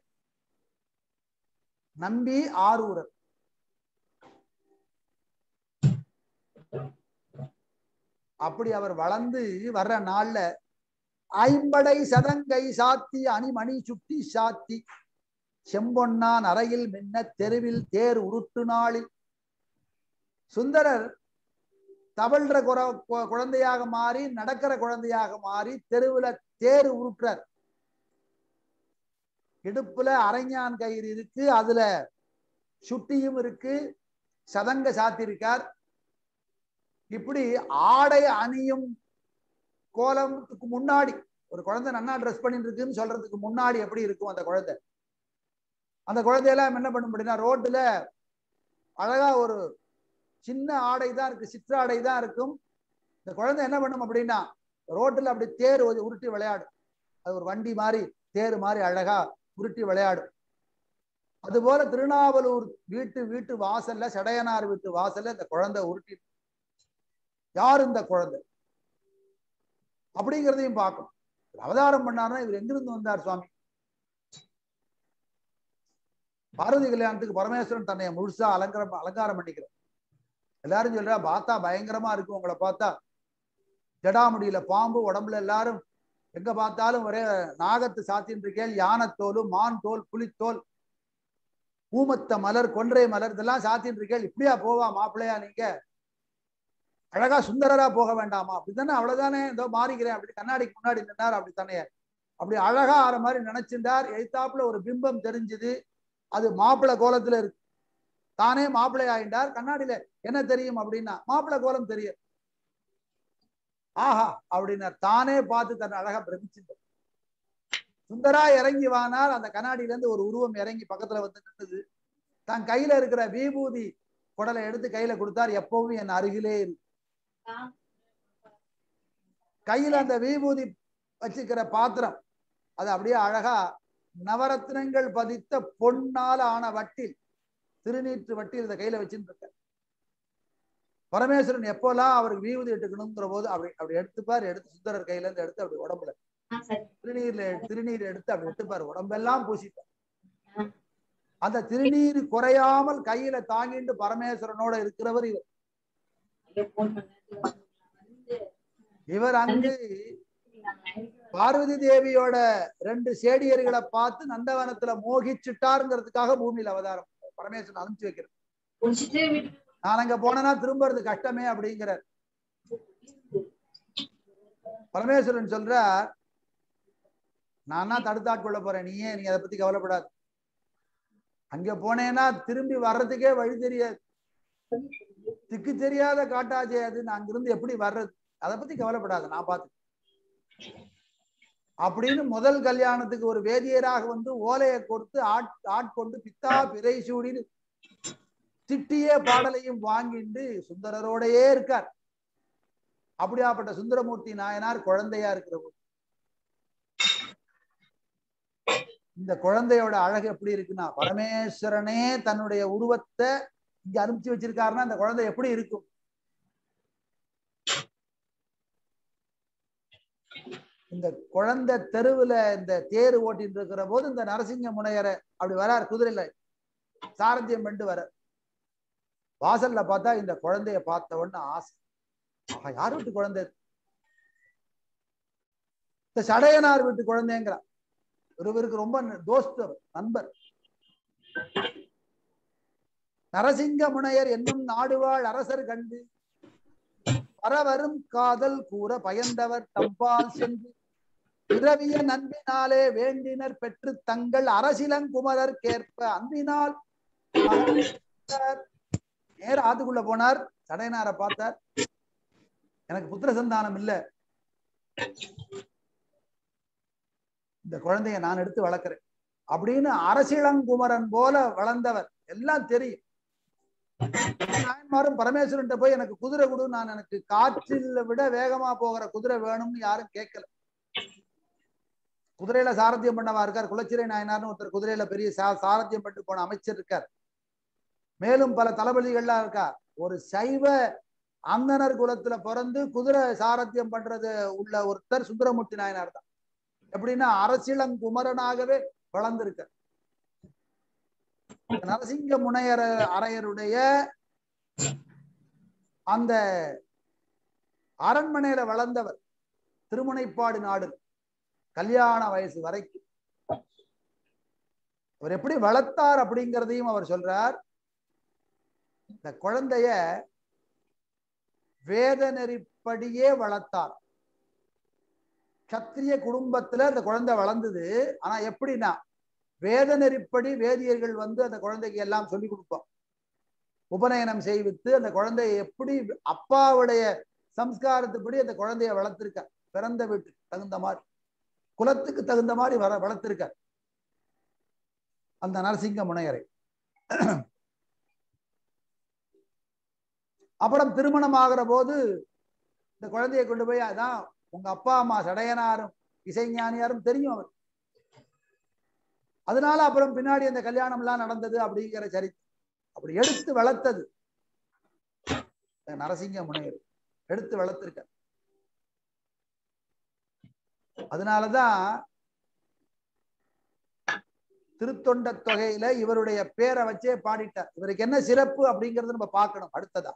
நம்பி ஆரூரர் அப்படி அவர் வளர்ந்து வர்ற நாள்ல ஐம்படை சதங்கை சாத்தி அணிமணி சுட்டி சாத்தி செம்பொன்னான் அறையில் மின்ன தெருவில் தேர் உருட்டு நாளில் சுந்தரர் தவழ்ற குற கு- குழந்தையாக மாறி நடக்கிற குழந்தையாக மாறி தெருவுல தேர் உருட்டுறார் இடுப்புல அரைஞான் கயிறு இருக்கு அதுல சுட்டியும் இருக்கு சதங்க சாத்திருக்கார் இப்படி ஆடை அணியும் கோலத்துக்கு முன்னாடி ஒரு குழந்தை நன்னா ட்ரெஸ் பண்ணிட்டு இருக்குன்னு சொல்றதுக்கு முன்னாடி எப்படி இருக்கும் அந்த குழந்தை அந்த குழந்தையெல்லாம் என்ன பண்ணும் அப்படின்னா ரோட்டுல அழகா ஒரு சின்ன ஆடை தான் இருக்கு சிற்றாடை தான் இருக்கும் இந்த குழந்தை என்ன பண்ணும் அப்படின்னா ரோட்டுல அப்படி தேர் ஒரு உருட்டி விளையாடும் அது ஒரு வண்டி மாதிரி தேர் மாதிரி அழகா உருட்டி விளையாடும் அதுபோல திருநாவலூர் வீட்டு வீட்டு வாசல்ல சடையனார் வீட்டு வாசல்ல இந்த குழந்தை உருட்டி யார் இந்த குழந்தை அப்படிங்கிறதையும் பார்க்கணும் இவர் அவதாரம் பண்ணாருன்னா இவர் எங்கிருந்து வந்தார் சுவாமி பார்வதி கல்யாணத்துக்கு பரமேஸ்வரன் தன்னை முழுசா அலங்காரம் அலங்காரம் பண்ணிக்கிறார் எல்லாரும் சொல்றா பார்த்தா பயங்கரமா இருக்கு உங்களை பார்த்தா ஜடாமுடியில பாம்பு உடம்புல எல்லாரும் எங்க பார்த்தாலும் ஒரே நாகத்து சாத்தின்னு இருக்கேன் யானைத்தோல் மான் தோல் புலித்தோல் ஊமத்த மலர் கொன்றை மலர் இதெல்லாம் சாத்தின்னு இருக்கேன் இப்படியா போவா மாப்பிள்ளையா நீங்க அழகா சுந்தரரா போக வேண்டாமா அப்படித்தானே அவ்வளவுதானே ஏதோ மாறிக்கிறேன் அப்படி கண்ணாடிக்கு முன்னாடி நின்னார் அப்படி தானே அப்படி அழகா ஆற மாதிரி நினைச்சிருந்தார் எய்தாப்புல ஒரு பிம்பம் தெரிஞ்சுது அது மாப்பிள்ளை கோலத்துல இருக்கு தானே மாப்பிள்ளை ஆயிட்டார் கண்ணாடியில என்ன தெரியும் அப்படின்னா மாப்பிள்ளை கோலம் தெரியும் ஆஹா அப்படின்னார் தானே பார்த்து தன் அழகா பிரமிச்சிட்டார் சுந்தரா இறங்கி வானார் அந்த கண்ணாடியில இருந்து ஒரு உருவம் இறங்கி பக்கத்துல வந்து நின்னுது தன் கையில இருக்கிற விபூதி குடலை எடுத்து கையில கொடுத்தார் எப்பவும் என் அருகிலே இரு கையில அந்த விபூதி வச்சுக்கிற பாத்திரம் அது அப்படியே அழகா நவரத்னங்கள் பதித்த பொன்னால ஆன வட்டில் திருநீற்று வட்டில் இதை கையில வச்சுட்டு இருக்க பரமேஸ்வரன் எப்போல்லாம் அவருக்கு விபூதி எடுக்கணுங்கிற போது அப்படி அப்படி எடுத்துப்பார் எடுத்து சுந்தரர் கையில இருந்து எடுத்து அப்படி உடம்புல திருநீர்ல திருநீர் எடுத்து அப்படி எடுத்துப்பார் உடம்பெல்லாம் பூசிப்பார் அந்த திருநீர் குறையாமல் கையில தாங்கிட்டு பரமேஸ்வரனோட இருக்கிறவர் இவர் இவர் அங்கு பார்வதி தேவியோட ரெண்டு சேடியர்களை பார்த்து நந்தவனத்துல மோகிச்சுட்டாருங்கிறதுக்காக பூமியில அவதாரம் பரமேஸ்வரன் அனுப்பிச்சு வைக்கிறார் நான் அங்க போனேன்னா திரும்புறது கஷ்டமே அப்படிங்கிறார் பரமேஸ்வரன் சொல்றார் நான் தான் தடுத்தாட்கொள்ள போறேன் நீயே நீ அதை பத்தி கவலைப்படாது அங்க போனேன்னா திரும்பி வர்றதுக்கே வழி தெரியாது திக்கு தெரியாத காட்டாச்சே அது நான் அங்கிருந்து எப்படி வர்றது அதை பத்தி கவலைப்படாது நான் பார்த்து அப்படின்னு முதல் கல்யாணத்துக்கு ஒரு வேதியராக வந்து ஓலையை கொடுத்து ஆட் ஆட்கொண்டு பித்தா பிறை சூடின்னு திட்டிய பாடலையும் வாங்கிட்டு சுந்தரரோடையே இருக்கார் அப்படியாப்பட்ட சுந்தரமூர்த்தி நாயனார் குழந்தையா இருக்கிற போது இந்த குழந்தையோட அழகு எப்படி இருக்குன்னா பரமேஸ்வரனே தன்னுடைய உருவத்தை இங்க அனுப்பிச்சு வச்சிருக்காருன்னா அந்த குழந்தை எப்படி இருக்கும் இந்த குழந்தை தெருவுல இந்த தேர் ஓட்டிட்டு இருக்கிற போது இந்த நரசிங்க முனையரை அப்படி வரார் குதிரையில சாரத்தியம் பண்ணிட்டு வர வாசல்ல பார்த்தா இந்த குழந்தைய பார்த்த உடனே ஆசை ஆஹா யார் வீட்டு குழந்தை இந்த சடையனார் வீட்டு குழந்தைங்கிறா ஒருவருக்கு ரொம்ப தோஸ்து நண்பர் நரசிங்க முனையர் என்னும் நாடுவாழ் அரசர் கண்டு பரவரும் காதல் கூற பயந்தவர் தம்பால் சென்று பிறவிய நன்பினாலே வேண்டினர் பெற்று தங்கள் அரசிலங்குமரர் கேற்ப அன்பினால் நேர ஆத்துக்குள்ள போனார் சடையனாரை பார்த்தார் எனக்கு புத்திர சந்தானம் இல்ல இந்த குழந்தைய நான் எடுத்து வளர்க்கிறேன் அப்படின்னு அரசிளங்குமரன் போல வளர்ந்தவர் எல்லாம் தெரியும் நாயன்மாரும் பரமேஸ்வரன் போய் எனக்கு குதிரை கொடு நான் எனக்கு காற்றில் விட வேகமா போகிற குதிரை வேணும்னு யாரும் கேட்கல குதிரையில சாரத்தியம் பண்ணவா இருக்கார் குலச்சிறை நாயனார்னு ஒருத்தர் குதிரையில பெரிய சா சாரத்தியம் பண்ணிட்டு போன அமைச்சர் இருக்கார் மேலும் பல தளபதிகள்லாம் இருக்கா ஒரு சைவ அந்தனர் குலத்துல பிறந்து குதிரை சாரத்தியம் பண்றது உள்ள ஒருத்தர் சுந்தரமூர்த்தி நாயனார் தான் எப்படின்னா அரசியலங்குமரனாகவே வளர்ந்திருக்க நரசிங்க முனையர அரையருடைய அந்த அரண்மனையில வளர்ந்தவர் திருமுனைப்பாடு நாடு கல்யாண வயசு வரைக்கும் அவர் எப்படி வளர்த்தார் அப்படிங்கிறதையும் அவர் சொல்றார் இந்த குழந்தைய வேத நெறிப்படியே வளர்த்தார் சத்திரிய குடும்பத்துல அந்த குழந்தை வளர்ந்தது ஆனா எப்படின்னா வேத நெறிப்படி வேதியர்கள் வந்து அந்த குழந்தைக்கு எல்லாம் சொல்லி கொடுப்போம் உபநயனம் செய்வித்து அந்த குழந்தைய எப்படி அப்பாவுடைய சம்ஸ்காரத்துப்படி அந்த குழந்தைய வளர்த்திருக்க பிறந்த வீட்டுக்கு தகுந்த மாதிரி குலத்துக்கு தகுந்த மாதிரி வள வளர்த்திருக்க அந்த நரசிங்க முனையரை அப்புறம் திருமணம் ஆகிற போது இந்த குழந்தையை கொண்டு போய் அதான் உங்க அப்பா அம்மா சடையனாரும் இசைஞானியாரும் தெரியும் அவர் அதனால அப்புறம் பின்னாடி அந்த கல்யாணம் எல்லாம் நடந்தது அப்படிங்கிற சரி அப்படி எடுத்து வளர்த்தது நரசிங்க முனையர் எடுத்து வளர்த்திருக்க அதனாலதான் திருத்தொண்ட தொகையில இவருடைய பேரை வச்சே பாடிட்டார் இவருக்கு என்ன சிறப்பு அப்படிங்கறது நம்ம பார்க்கணும் அடுத்ததா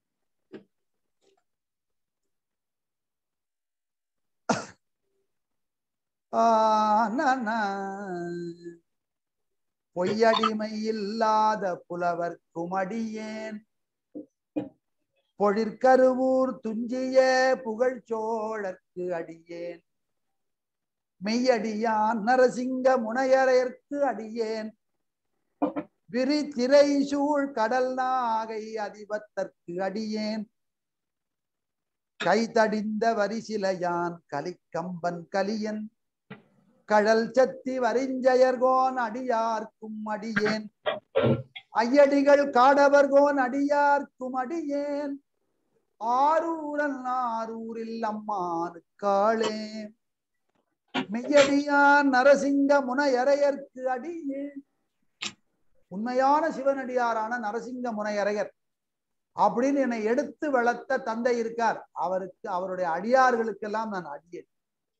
பொய்யடிமை இல்லாத புலவர் குமடியேன் பொழிற்கருவூர் துஞ்சிய புகழ் சோழர்க்கு அடியேன் மெய்யடியான் நரசிங்க முனையரையர்க்கு அடியேன் விரி திரை சூழ் கடல் நாகை அதிபத்தற்கு அடியேன் கைதடிந்த வரிசிலையான் கலிக்கம்பன் கலியன் கழல் சத்தி வரிஞ்சயர்கோன் அடியார்க்கும் அடியேன் ஐயடிகள் காடவர்கோன் அடியார்க்கும் அடியேன் ஆரூரன் ஆரூரில் அம்மானுக்காளே மெய்யடியான் நரசிங்க முனையரையர்க்கு அடியேன் உண்மையான சிவனடியாரான நரசிங்க முனையரையர் அப்படின்னு என்னை எடுத்து வளர்த்த தந்தை இருக்கார் அவருக்கு அவருடைய அடியார்களுக்கெல்லாம் நான் அடியேன்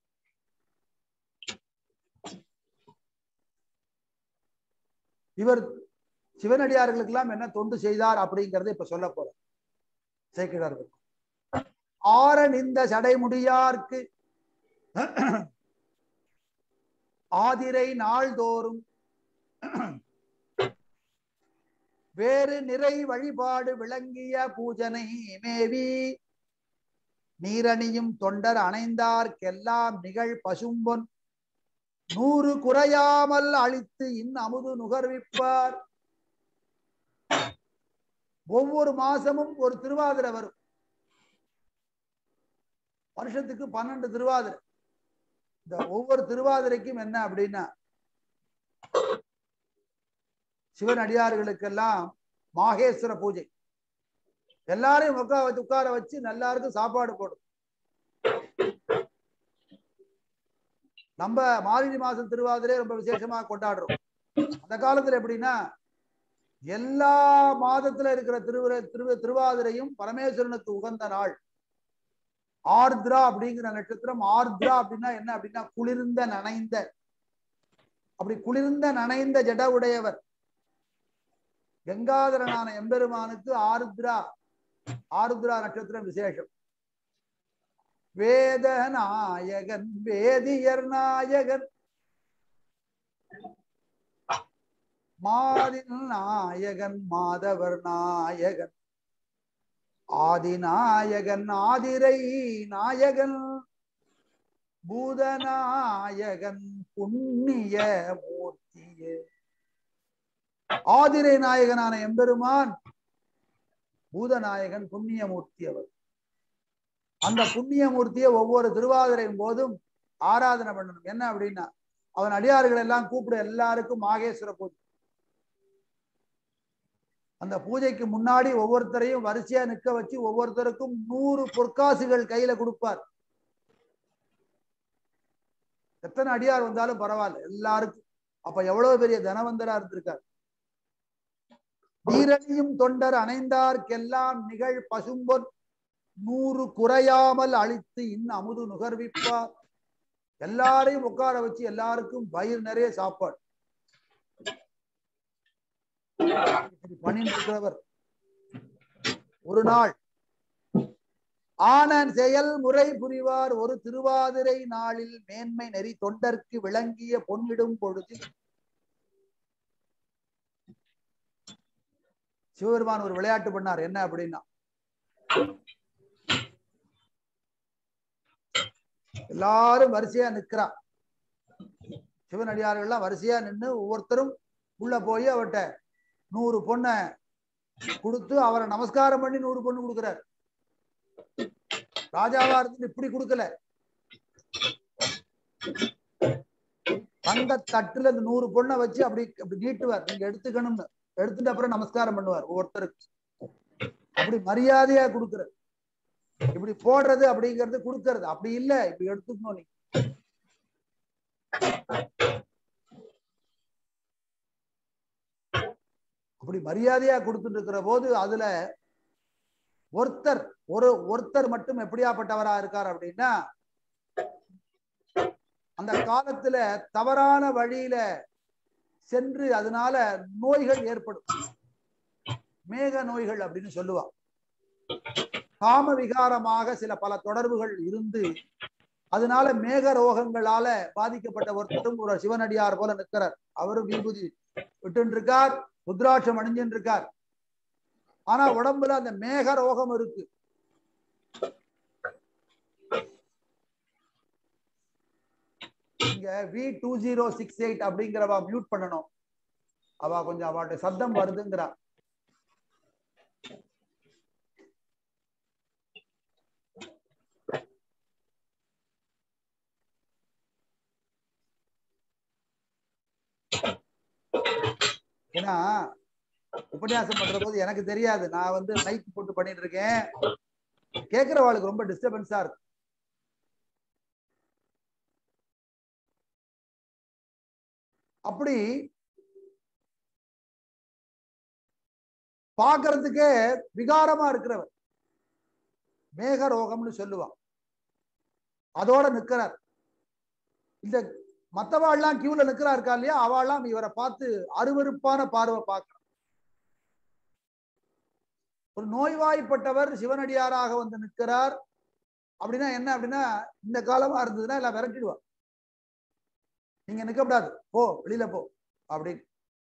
இவர் சிவனடியார்களுக்கெல்லாம் என்ன தொண்டு செய்தார் அப்படிங்கறத இப்ப சொல்ல போறேன் சேக்கிழார் ஆரன் இந்த சடைமுடியார்க்கு ஆதிரை நாள்தோறும் வேறு நிறை வழிபாடு விளங்கிய பூஜனை மேவி நீரணியும் தொண்டர் அணைந்தார்க்கெல்லாம் நிகழ் பசும்பொன் நூறு குறையாமல் அழித்து இன் அமுது நுகர்விப்பார் ஒவ்வொரு மாசமும் ஒரு திருவாதிரை வரும் வருஷத்துக்கு பன்னெண்டு திருவாதிரை இந்த ஒவ்வொரு திருவாதிரைக்கும் என்ன அப்படின்னா சிவன் அடியார்களுக்கெல்லாம் மாகேஸ்வர பூஜை எல்லாரையும் உட்கார வச்சு உட்கார வச்சு எல்லாருக்கும் சாப்பாடு போடும் நம்ம மார்கழி மாசம் திருவாதிரை ரொம்ப விசேஷமா கொண்டாடுறோம் அந்த காலத்துல எப்படின்னா எல்லா மாதத்துல இருக்கிற திருவிர திரு திருவாதிரையும் பரமேஸ்வரனுக்கு உகந்த நாள் ஆர்திரா அப்படிங்கிற நட்சத்திரம் ஆர்திரா அப்படின்னா என்ன அப்படின்னா குளிர்ந்த நனைந்த அப்படி குளிர்ந்த நனைந்த ஜட உடையவர் கங்காதரனான எம்பெருமானுக்கு ஆருத்ரா ஆருத்ரா நட்சத்திரம் விசேஷம் வேத நாயகன் வேதியர் நாயகன் மாதின் நாயகன் மாதவர் நாயகன் ஆதிநாயகன் ஆதிரை நாயகன் பூதநாயகன் புண்ணிய மூர்த்தியே ஆதிரை நாயகனான எம்பெருமான் பூதநாயகன் புண்ணியமூர்த்தி அவர் அந்த புண்ணியமூர்த்தியை ஒவ்வொரு திருவாதிரையும் போதும் ஆராதனை பண்ணணும் என்ன அப்படின்னா அவன் அடியார்கள் எல்லாம் கூப்பிட எல்லாருக்கும் மாகேஸ்வர பூஜை அந்த பூஜைக்கு முன்னாடி ஒவ்வொருத்தரையும் வரிசையா நிக்க வச்சு ஒவ்வொருத்தருக்கும் நூறு பொற்காசுகள் கையில கொடுப்பார் எத்தனை அடியார் வந்தாலும் பரவாயில்ல எல்லாருக்கும் அப்ப எவ்வளவு பெரிய தனவந்தரா இருந்திருக்கார் வீரணியும் தொண்டர் அணைந்தார்க்கெல்லாம் நிகழ் பசும்பொன் நூறு குறையாமல் அழித்து இன் அமுது நுகர்விப்பார் எல்லாரையும் உட்கார வச்சு எல்லாருக்கும் வயிறு நிறைய சாப்பாடு பண்ணிருக்கிறவர் ஒரு நாள் ஆனன் செயல் முறை புரிவார் ஒரு திருவாதிரை நாளில் மேன்மை நெறி தொண்டர்க்கு விளங்கிய பொன்னிடும் பொழுது சிவபெருமான் ஒரு விளையாட்டு பண்ணார் என்ன அப்படின்னா எல்லாரும் வரிசையா நிக்கிறா சிவனடியார்கள்லாம் வரிசையா நின்று ஒவ்வொருத்தரும் உள்ள போய் அவர்கிட்ட நூறு பொண்ணை கொடுத்து அவரை நமஸ்காரம் பண்ணி நூறு பொண்ணு கொடுக்கிறார் ராஜாவா இருந்து இப்படி கொடுக்கல தங்க தட்டுல இந்த நூறு பொண்ணை வச்சு அப்படி அப்படி நீட்டுவார் நீங்க எடுத்துக்கணும்னு எடுத்துட்டு அப்புறம் நமஸ்காரம் பண்ணுவார் ஒவ்வொருத்தருக்கு அப்படி மரியாதையா கொடுக்கிறார் இப்படி போடுறது அப்படிங்கிறது கொடுக்கறது அப்படி இல்ல இப்படி எடுத்துக்கணும் நீங்க அப்படி மரியாதையா கொடுத்துட்டு இருக்கிற போது அதுல ஒருத்தர் ஒரு ஒருத்தர் மட்டும் எப்படியாப்பட்டவரா இருக்கார் அப்படின்னா அந்த காலத்துல தவறான வழியில சென்று அதனால நோய்கள் ஏற்படும் மேக நோய்கள் அப்படின்னு சொல்லுவா காம விகாரமாக சில பல தொடர்புகள் இருந்து அதனால மேக ரோகங்களால பாதிக்கப்பட்ட ஒருத்தரும் ஒரு சிவனடியார் போல நிற்கிறார் அவரும் விபூதி விட்டு இருக்கார் ருத்ராட்சம் அணிஞ்சுட்டு இருக்கார் ஆனா உடம்புல அந்த மேக ரோகம் இருக்கு இங்க V two zero six eight அப்படிங்கிறவா மியூட் பண்ணணும் அவ கொஞ்சம் அவளுடைய சத்தம் வருதுங்கிறா ஏன்னா உபன்யாசம் பண்ற போது எனக்கு தெரியாது நான் வந்து மைக் போட்டு பண்ணிட்டு இருக்கேன் கேட்கிறவாளுக்கு ரொம்ப டிஸ்டர்பன்ஸா இருக்கு அப்படி பார்க்கறதுக்கே விகாரமா இருக்கிறவர் மேகரோகம்னு சொல்லுவான் அதோட நிக்கிறார் இந்த மத்தவாள்லாம் கியூல நிக்கிறா இருக்கா இல்லையா அவள்லாம் இவரை பார்த்து அருவருப்பான பார்வை பார்க்கணும் ஒரு நோய்வாய்ப்பட்டவர் சிவனடியாராக வந்து நிற்கிறார் அப்படின்னா என்ன அப்படின்னா இந்த காலமா இருந்ததுன்னா எல்லாம் விரட்டிடுவா நீங்க நிற்கக்கூடாது போ வெளியில போ அப்படின்னு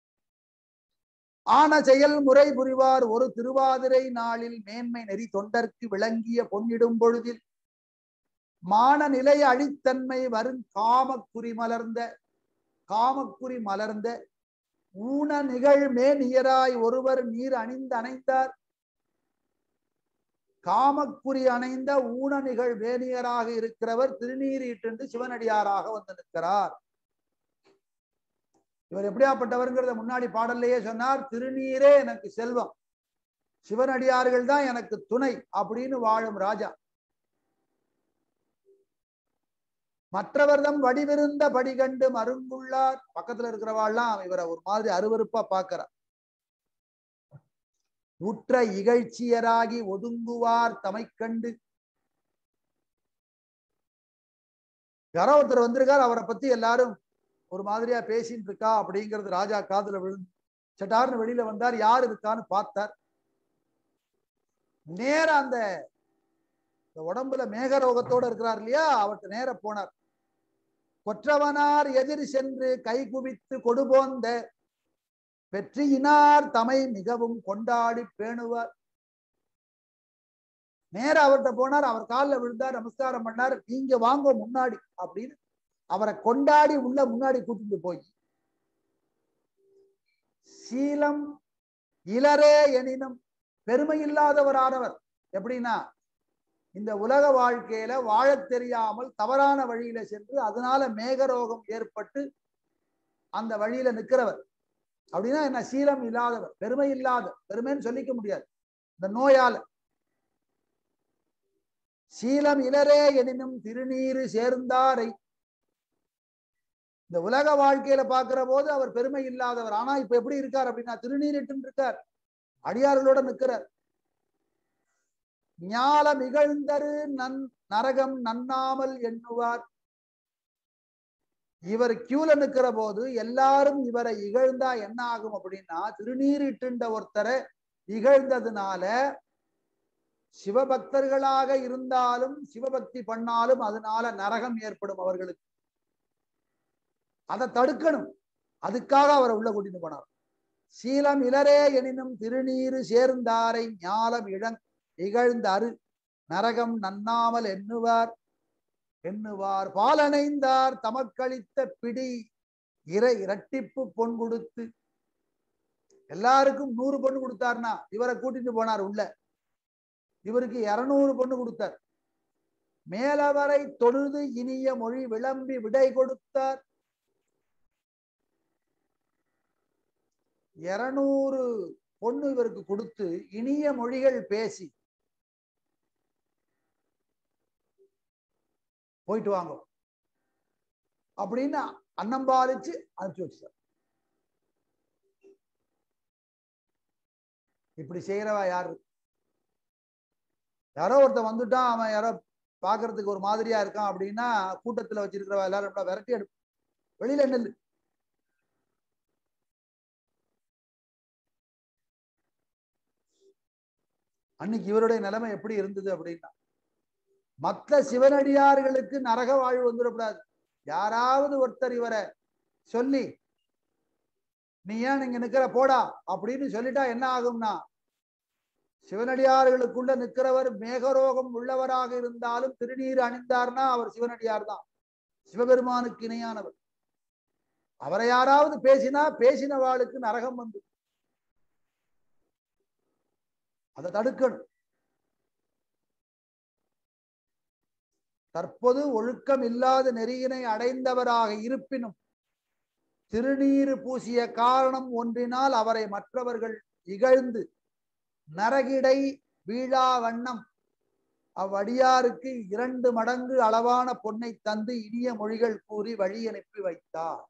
ஆன செயல் முறை புரிவார் ஒரு திருவாதிரை நாளில் மேன்மை நெறி தொண்டர்க்கு விளங்கிய பொன்னிடும் பொழுதில் மான நிலை அழித்தன்மை வரும் காமக்குறி மலர்ந்த காமக்குறி மலர்ந்த ஊன நிகழ் மேனியராய் ஒருவர் நீர் அணிந்து அணைந்தார் காமக்குறி அணைந்த ஊன நிகழ் வேணியராக இருக்கிறவர் திருநீரீட்டு சிவனடியாராக வந்து நிற்கிறார் இவர் எப்படியாப்பட்டவர்ங்கிறத முன்னாடி பாடல்லையே சொன்னார் திருநீரே எனக்கு செல்வம் சிவனடியார்கள் தான் எனக்கு துணை அப்படின்னு வாழும் ராஜா மற்றவர்தம் வடிவிருந்த படி கண்டு மருங்குள்ளார் பக்கத்துல இருக்கிறவாள்லாம் இவரை ஒரு மாதிரி அருவருப்பா பாக்குறார் உற்ற இகழ்ச்சியராகி ஒதுங்குவார் தமை கண்டு யாரோ ஒருத்தர் வந்திருக்கார் அவரை பத்தி எல்லாரும் ஒரு மாதிரியா பேசிட்டு இருக்கா அப்படிங்கிறது ராஜா காதுல விழுந்து சட்டார்னு வெளியில வந்தார் யார் இருக்கான்னு பார்த்தார் நேர அந்த உடம்புல மேகரோகத்தோட இருக்கிறார் இல்லையா அவர்கிட்ட நேர போனார் கொற்றவனார் எதிர் சென்று கை குவித்து கொடுபோந்த வெற்றியினார் தமை மிகவும் கொண்டாடி பேணுவார் நேர அவர்கிட்ட போனார் அவர் காலில் விழுந்தார் நமஸ்காரம் பண்ணார் நீங்க வாங்க முன்னாடி அப்படின்னு அவரை கொண்டாடி உள்ள முன்னாடி கூட்டிட்டு போய் சீலம் இளரே எனினும் பெருமை இல்லாதவரானவர் எப்படின்னா இந்த உலக வாழ்க்கையில வாழத் தெரியாமல் தவறான வழியில சென்று அதனால மேகரோகம் ஏற்பட்டு அந்த வழியில நிக்கிறவர் அப்படின்னா என்ன சீலம் இல்லாதவர் பெருமை இல்லாத பெருமைன்னு சொல்லிக்க முடியாது இந்த நோயால சீலம் இளரே எனினும் திருநீரு சேர்ந்தாரை இந்த உலக வாழ்க்கையில பாக்குற போது அவர் பெருமை இல்லாதவர் ஆனா இப்ப எப்படி இருக்கார் அப்படின்னா திருநீரிட்டு இருக்கார் அடியார்களோட நிற்கிறார் ஞாலம் இகழ்ந்தரு நன் நரகம் நன்னாமல் எண்ணுவார் இவர் கியூல நிக்கிற போது எல்லாரும் இவரை இகழ்ந்தா என்ன ஆகும் அப்படின்னா திருநீரிட்டுண்ட ஒருத்தரை இகழ்ந்ததுனால சிவபக்தர்களாக இருந்தாலும் சிவபக்தி பண்ணாலும் அதனால நரகம் ஏற்படும் அவர்களுக்கு அதை தடுக்கணும் அதுக்காக அவரை உள்ள கூட்டிட்டு போனார் சீலம் இளரே எனினும் திருநீரு சேர்ந்தாரை ஞாலம் இழங் இகழ்ந்த அரு நரகம் நன்னாமல் எண்ணுவார் எண்ணுவார் பாலனைந்தார் தமக்களித்த பிடி இறை இரட்டிப்பு பொன் கொடுத்து எல்லாருக்கும் நூறு பொண்ணு கொடுத்தார்னா இவரை கூட்டிட்டு போனார் உள்ள இவருக்கு இருநூறு பொண்ணு கொடுத்தார் மேலவரை தொழுது இனிய மொழி விளம்பி விடை கொடுத்தார் இருநூறு பொண்ணு இவருக்கு கொடுத்து இனிய மொழிகள் பேசி போயிட்டு வாங்க அப்படின்னு அன்னம்பாலிச்சு அனுப்பிச்சு வச்சார் இப்படி செய்யறவா யாரு யாரோ ஒருத்தன் வந்துட்டான் அவன் யாரோ பாக்குறதுக்கு ஒரு மாதிரியா இருக்கான் அப்படின்னா கூட்டத்துல வச்சிருக்கிறவா எல்லாரும் விரட்டி எடுப்பு வெளியில நெல்லு அன்னைக்கு இவருடைய நிலைமை எப்படி இருந்தது அப்படின்னா மற்ற சிவனடியார்களுக்கு நரக வாழ்வு வந்துடக்கூடாது யாராவது ஒருத்தர் இவரை சொல்லி நீ ஏன் நீங்க நிக்கிற போடா அப்படின்னு சொல்லிட்டா என்ன ஆகும்னா சிவனடியார்களுக்குள்ள நிற்கிறவர் மேகரோகம் உள்ளவராக இருந்தாலும் திருநீர் அணிந்தார்னா அவர் சிவனடியார் தான் சிவபெருமானுக்கு இணையானவர் அவரை யாராவது பேசினா பேசினவாளுக்கு நரகம் வந்து அதை தடுக்கணும் தற்போது ஒழுக்கம் இல்லாத நெறியினை அடைந்தவராக இருப்பினும் திருநீறு பூசிய காரணம் ஒன்றினால் அவரை மற்றவர்கள் இகழ்ந்து நரகிடை வீழா வண்ணம் அவ்வடியாருக்கு இரண்டு மடங்கு அளவான பொன்னை தந்து இனிய மொழிகள் கூறி வழி அனுப்பி வைத்தார்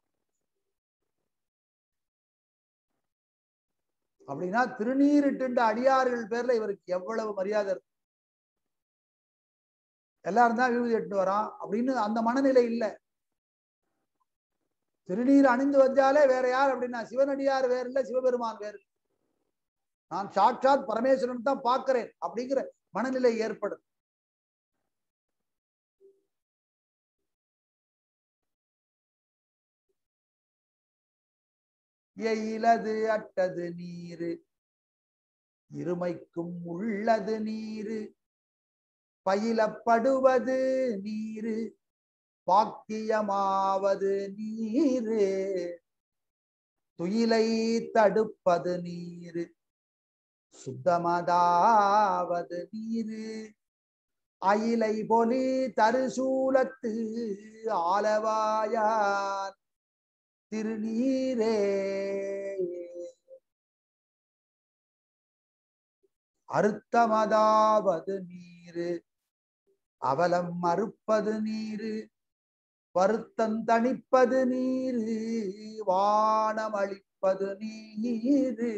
அப்படின்னா திருநீரிட்டுண்ட அடியார்கள் பேர்ல இவருக்கு எவ்வளவு மரியாதை இருக்கு எல்லாரும் தான் விபூதி எட்டு வரான் அப்படின்னு அந்த மனநிலை இல்லை திருநீர் அணிந்து வந்தாலே வேற யார் அப்படின்னா சிவனடியார் வேறு இல்லை சிவபெருமான் வேறு இல்லை. நான் சாட்சாத் பரமேஸ்வரன் தான் பார்க்கிறேன் அப்படிங்கிற மனநிலை ஏற்படும் எயிலது அட்டது நீரு இருமைக்கும் உள்ளது நீரு பயிலப்படுவது நீரு பாக்கியமாவது நீரு துயிலை தடுப்பது நீரு சுத்தமதாவது நீரு அயிலை பொலி தருசூலத்து ஆலவாயான் திருநீரே அறுத்தமதாவது நீரு அவலம் மறுப்பது நீரு வருத்தந்தணிப்பது நீரு வானம் அளிப்பது நீரு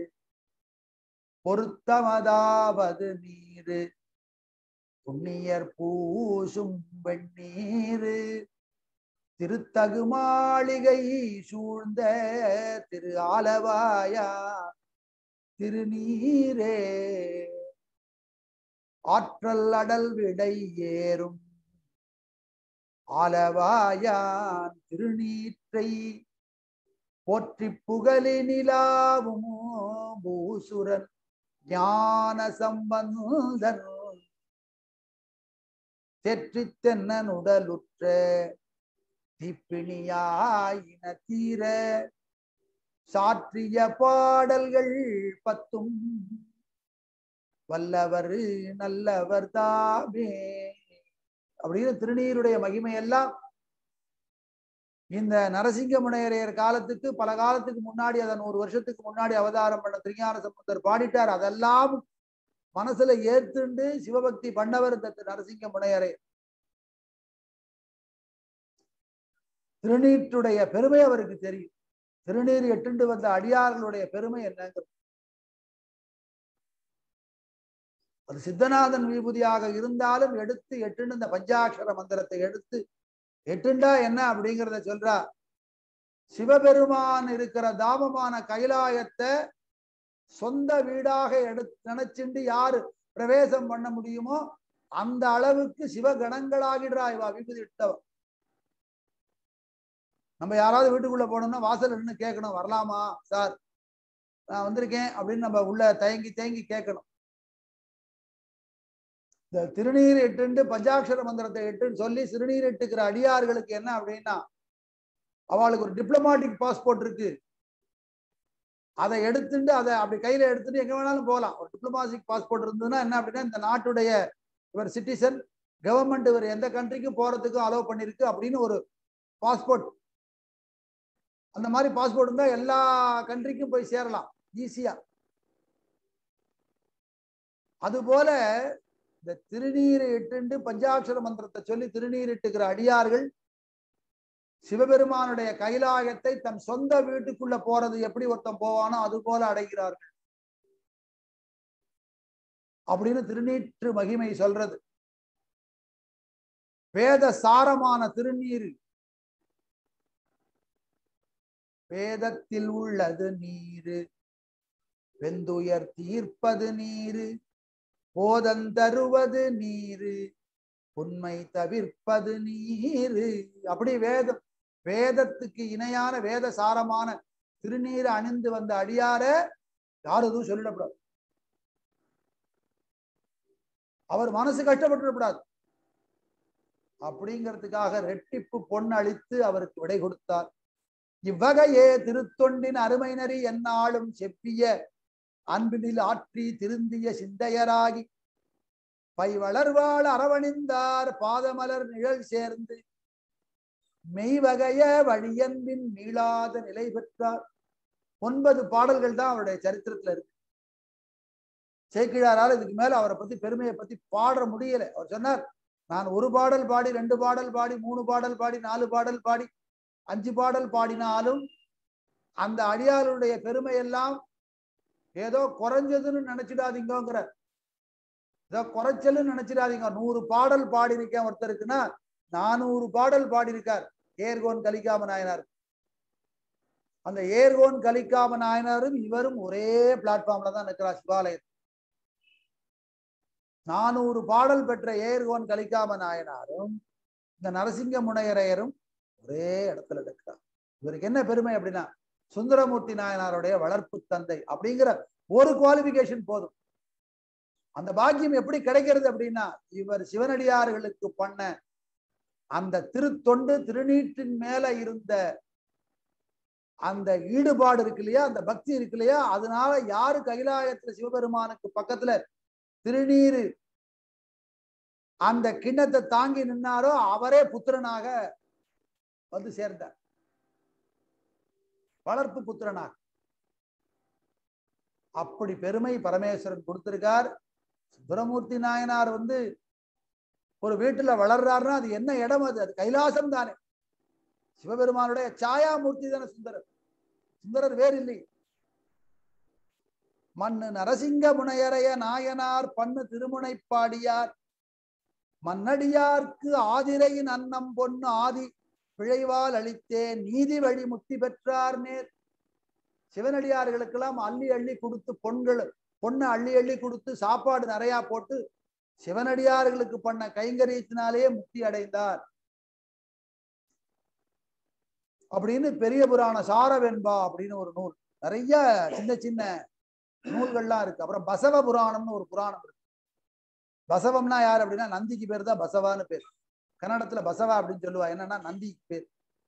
பொருத்தமதாவது நீரு புண்ணியர் பூசும் வெண்ணீரு திருத்தகு மாளிகை சூழ்ந்த திரு ஆலவாயா திருநீரே ஆற்றல் அடல் விடை ஏறும் ஆலவாயான் திருநீற்றை போற்றி புகழி நிலாவும் பூசுரன் ஞான சம்பந்தன் தெற்றி தென்னன் உடலுற்ற தீப்பிணியாயின தீர சாற்றிய பாடல்கள் பத்தும் வல்லவர் நல்லவர் தாமே அப்படின்னு திருநீருடைய மகிமையெல்லாம் இந்த நரசிங்க முனையரையர் காலத்துக்கு பல காலத்துக்கு முன்னாடி அதை நூறு வருஷத்துக்கு முன்னாடி அவதாரம் பண்ண திருஞான சம்பந்தர் பாடிட்டார் அதெல்லாம் மனசுல ஏத்துண்டு சிவபக்தி பண்ணவர் இந்த நரசிங்க முனையரையர் திருநீற்றுடைய பெருமை அவருக்கு தெரியும் திருநீர் எட்டுண்டு வந்த அடியார்களுடைய பெருமை என்னங்கிறது அது சித்தநாதன் விபூதியாக இருந்தாலும் எடுத்து எட்டுண்டு இந்த பஞ்சாட்சர மந்திரத்தை எடுத்து எட்டுண்டா என்ன அப்படிங்கிறத சொல்றா சிவபெருமான் இருக்கிற தாமமான கைலாயத்தை சொந்த வீடாக எடு நினைச்சுண்டு யாரு பிரவேசம் பண்ண முடியுமோ அந்த அளவுக்கு சிவகணங்களாகிடுறா இவா விபூதி இட்டவ நம்ம யாராவது வீட்டுக்குள்ள போனோம்னா வாசல் நின்று கேட்கணும் வரலாமா சார் நான் வந்திருக்கேன் அப்படின்னு நம்ம உள்ள தயங்கி தயங்கி கேட்கணும் இந்த திருநீர் எட்டுண்டு பஞ்சாட்சர மந்திரத்தை எட்டுன்னு சொல்லி சிறுநீர் எட்டுக்கிற அடியார்களுக்கு என்ன அப்படின்னா அவளுக்கு ஒரு டிப்ளமாட்டிக் பாஸ்போர்ட் இருக்கு அதை எடுத்துட்டு அதை அப்படி கையில எடுத்துட்டு எங்க வேணாலும் போகலாம் ஒரு டிப்ளமாட்டிக் பாஸ்போர்ட் இருந்ததுன்னா என்ன அப்படின்னா இந்த நாட்டுடைய இவர் சிட்டிசன் கவர்மெண்ட் இவர் எந்த கண்ட்ரிக்கும் போறதுக்கும் அலோவ் பண்ணிருக்கு அப்படின்னு ஒரு பாஸ்போர்ட் அந்த மாதிரி பாஸ்போர்ட் இருந்தா எல்லா கண்ட்ரிக்கும் போய் சேரலாம் ஈஸியா அதுபோல இந்த திருநீரை இட்டுண்டு பஞ்சாட்சர மந்திரத்தை சொல்லி திருநீர் இட்டுக்கிற அடியார்கள் சிவபெருமானுடைய கைலாயத்தை தன் சொந்த வீட்டுக்குள்ள போறது எப்படி ஒருத்தன் போவானோ அது போல அடைகிறார்கள் அப்படின்னு திருநீற்று மகிமை சொல்றது வேத சாரமான திருநீர் வேதத்தில் உள்ளது நீரு வெந்துயர் தீர்ப்பது நீரு போதந்தருவது நீரு உண்மை தவிர்ப்பது நீரு அப்படி வேதம் வேதத்துக்கு இணையான வேத சாரமான திருநீர் அணிந்து வந்த அடியார யாரும் எதுவும் சொல்லிடக்கூடாது அவர் மனசு கஷ்டப்பட்டுடக்கூடாது அப்படிங்கிறதுக்காக ரெட்டிப்பு பொன் அளித்து அவருக்கு விடை கொடுத்தார் இவ்வகையே திருத்தொண்டின் அருமைனரி எந்நாளும் செப்பிய அன்பினில் ஆற்றி திருந்திய சிந்தையராகி பை வளர்வாள் அரவணிந்தார் பாதமலர் நிழல் சேர்ந்து மெய்வகைய வழியன்பின் மீளாத நிலை பெற்றார் ஒன்பது பாடல்கள் தான் அவருடைய சரித்திரத்துல இருக்கு சேக்கிழாரால் இதுக்கு மேல அவரை பத்தி பெருமையை பத்தி பாட முடியல அவர் சொன்னார் நான் ஒரு பாடல் பாடி ரெண்டு பாடல் பாடி மூணு பாடல் பாடி நாலு பாடல் பாடி அஞ்சு பாடல் பாடினாலும் அந்த அடியாருடைய பெருமை எல்லாம் ஏதோ குறைஞ்சதுன்னு நினைச்சிடாதீங்கிற ஏதோ குறைச்சல்னு நினைச்சிடாதீங்க நூறு பாடல் பாடியிருக்கேன் ஒருத்தருக்குன்னா நானூறு பாடல் பாடியிருக்கார் ஏர்கோன் கலிக்காம நாயனார் அந்த ஏர்கோன் கலிக்காம நாயனாரும் இவரும் ஒரே பிளாட்ஃபார்ம்ல தான் நிற்கிறார் சிவாலயம் நானூறு பாடல் பெற்ற ஏர்கோன் கலிக்காம நாயனாரும் இந்த நரசிங்க முனையரையரும் ஒரே இடத்துல இருக்கிறார் இவருக்கு என்ன பெருமை அப்படின்னா சுந்தரமூர்த்தி நாயனாருடைய வளர்ப்பு தந்தை அப்படிங்கிற ஒரு குவாலிபிகேஷன் போதும் அந்த பாக்கியம் எப்படி கிடைக்கிறது அப்படின்னா இவர் சிவனடியார்களுக்கு பண்ண அந்த திருத்தொண்டு திருநீற்றின் மேல இருந்த அந்த ஈடுபாடு இருக்கு இல்லையா அந்த பக்தி இருக்கு இல்லையா அதனால யாரு கைலாயத்துல சிவபெருமானுக்கு பக்கத்துல திருநீரு அந்த கிண்ணத்தை தாங்கி நின்னாரோ அவரே புத்திரனாக வந்து சேர்ந்தார் வளர்ப்பு புத்திரனாக அப்படி பெருமை பரமேஸ்வரன் கொடுத்திருக்கார் சுந்தரமூர்த்தி நாயனார் வந்து ஒரு வீட்டுல வளர்றாருன்னா அது என்ன இடம் அது அது கைலாசம் தானே சிவபெருமானுடைய சாயாமூர்த்தி தானே சுந்தரர் சுந்தரர் வேறு இல்லை மண்ணு நரசிங்க முனையரைய நாயனார் பண்ணு திருமுனைப்பாடியார் மன்னடியார்க்கு ஆதிரையின் அன்னம் பொன்னு ஆதி பிழைவால் அளித்தே நீதி வழி முக்தி பெற்றார் நேர் சிவனடியார்களுக்கெல்லாம் அள்ளி அள்ளி கொடுத்து பொண்கள் பொண்ணை அள்ளி அள்ளி கொடுத்து சாப்பாடு நிறைய போட்டு சிவனடியார்களுக்கு பண்ண கைங்கரியத்தினாலேயே முக்தி அடைந்தார் அப்படின்னு பெரிய புராண சாரவென்பா அப்படின்னு ஒரு நூல் நிறைய சின்ன சின்ன நூல்கள்லாம் இருக்கு அப்புறம் பசவ புராணம்னு ஒரு புராணம் இருக்கு பசவம்னா யார் அப்படின்னா நந்திக்கு பேர் தான் பசவான்னு பேர் கன்னடத்துல பசவா அப்படின்னு சொல்லுவா என்னன்னா நந்திக்கு பேர்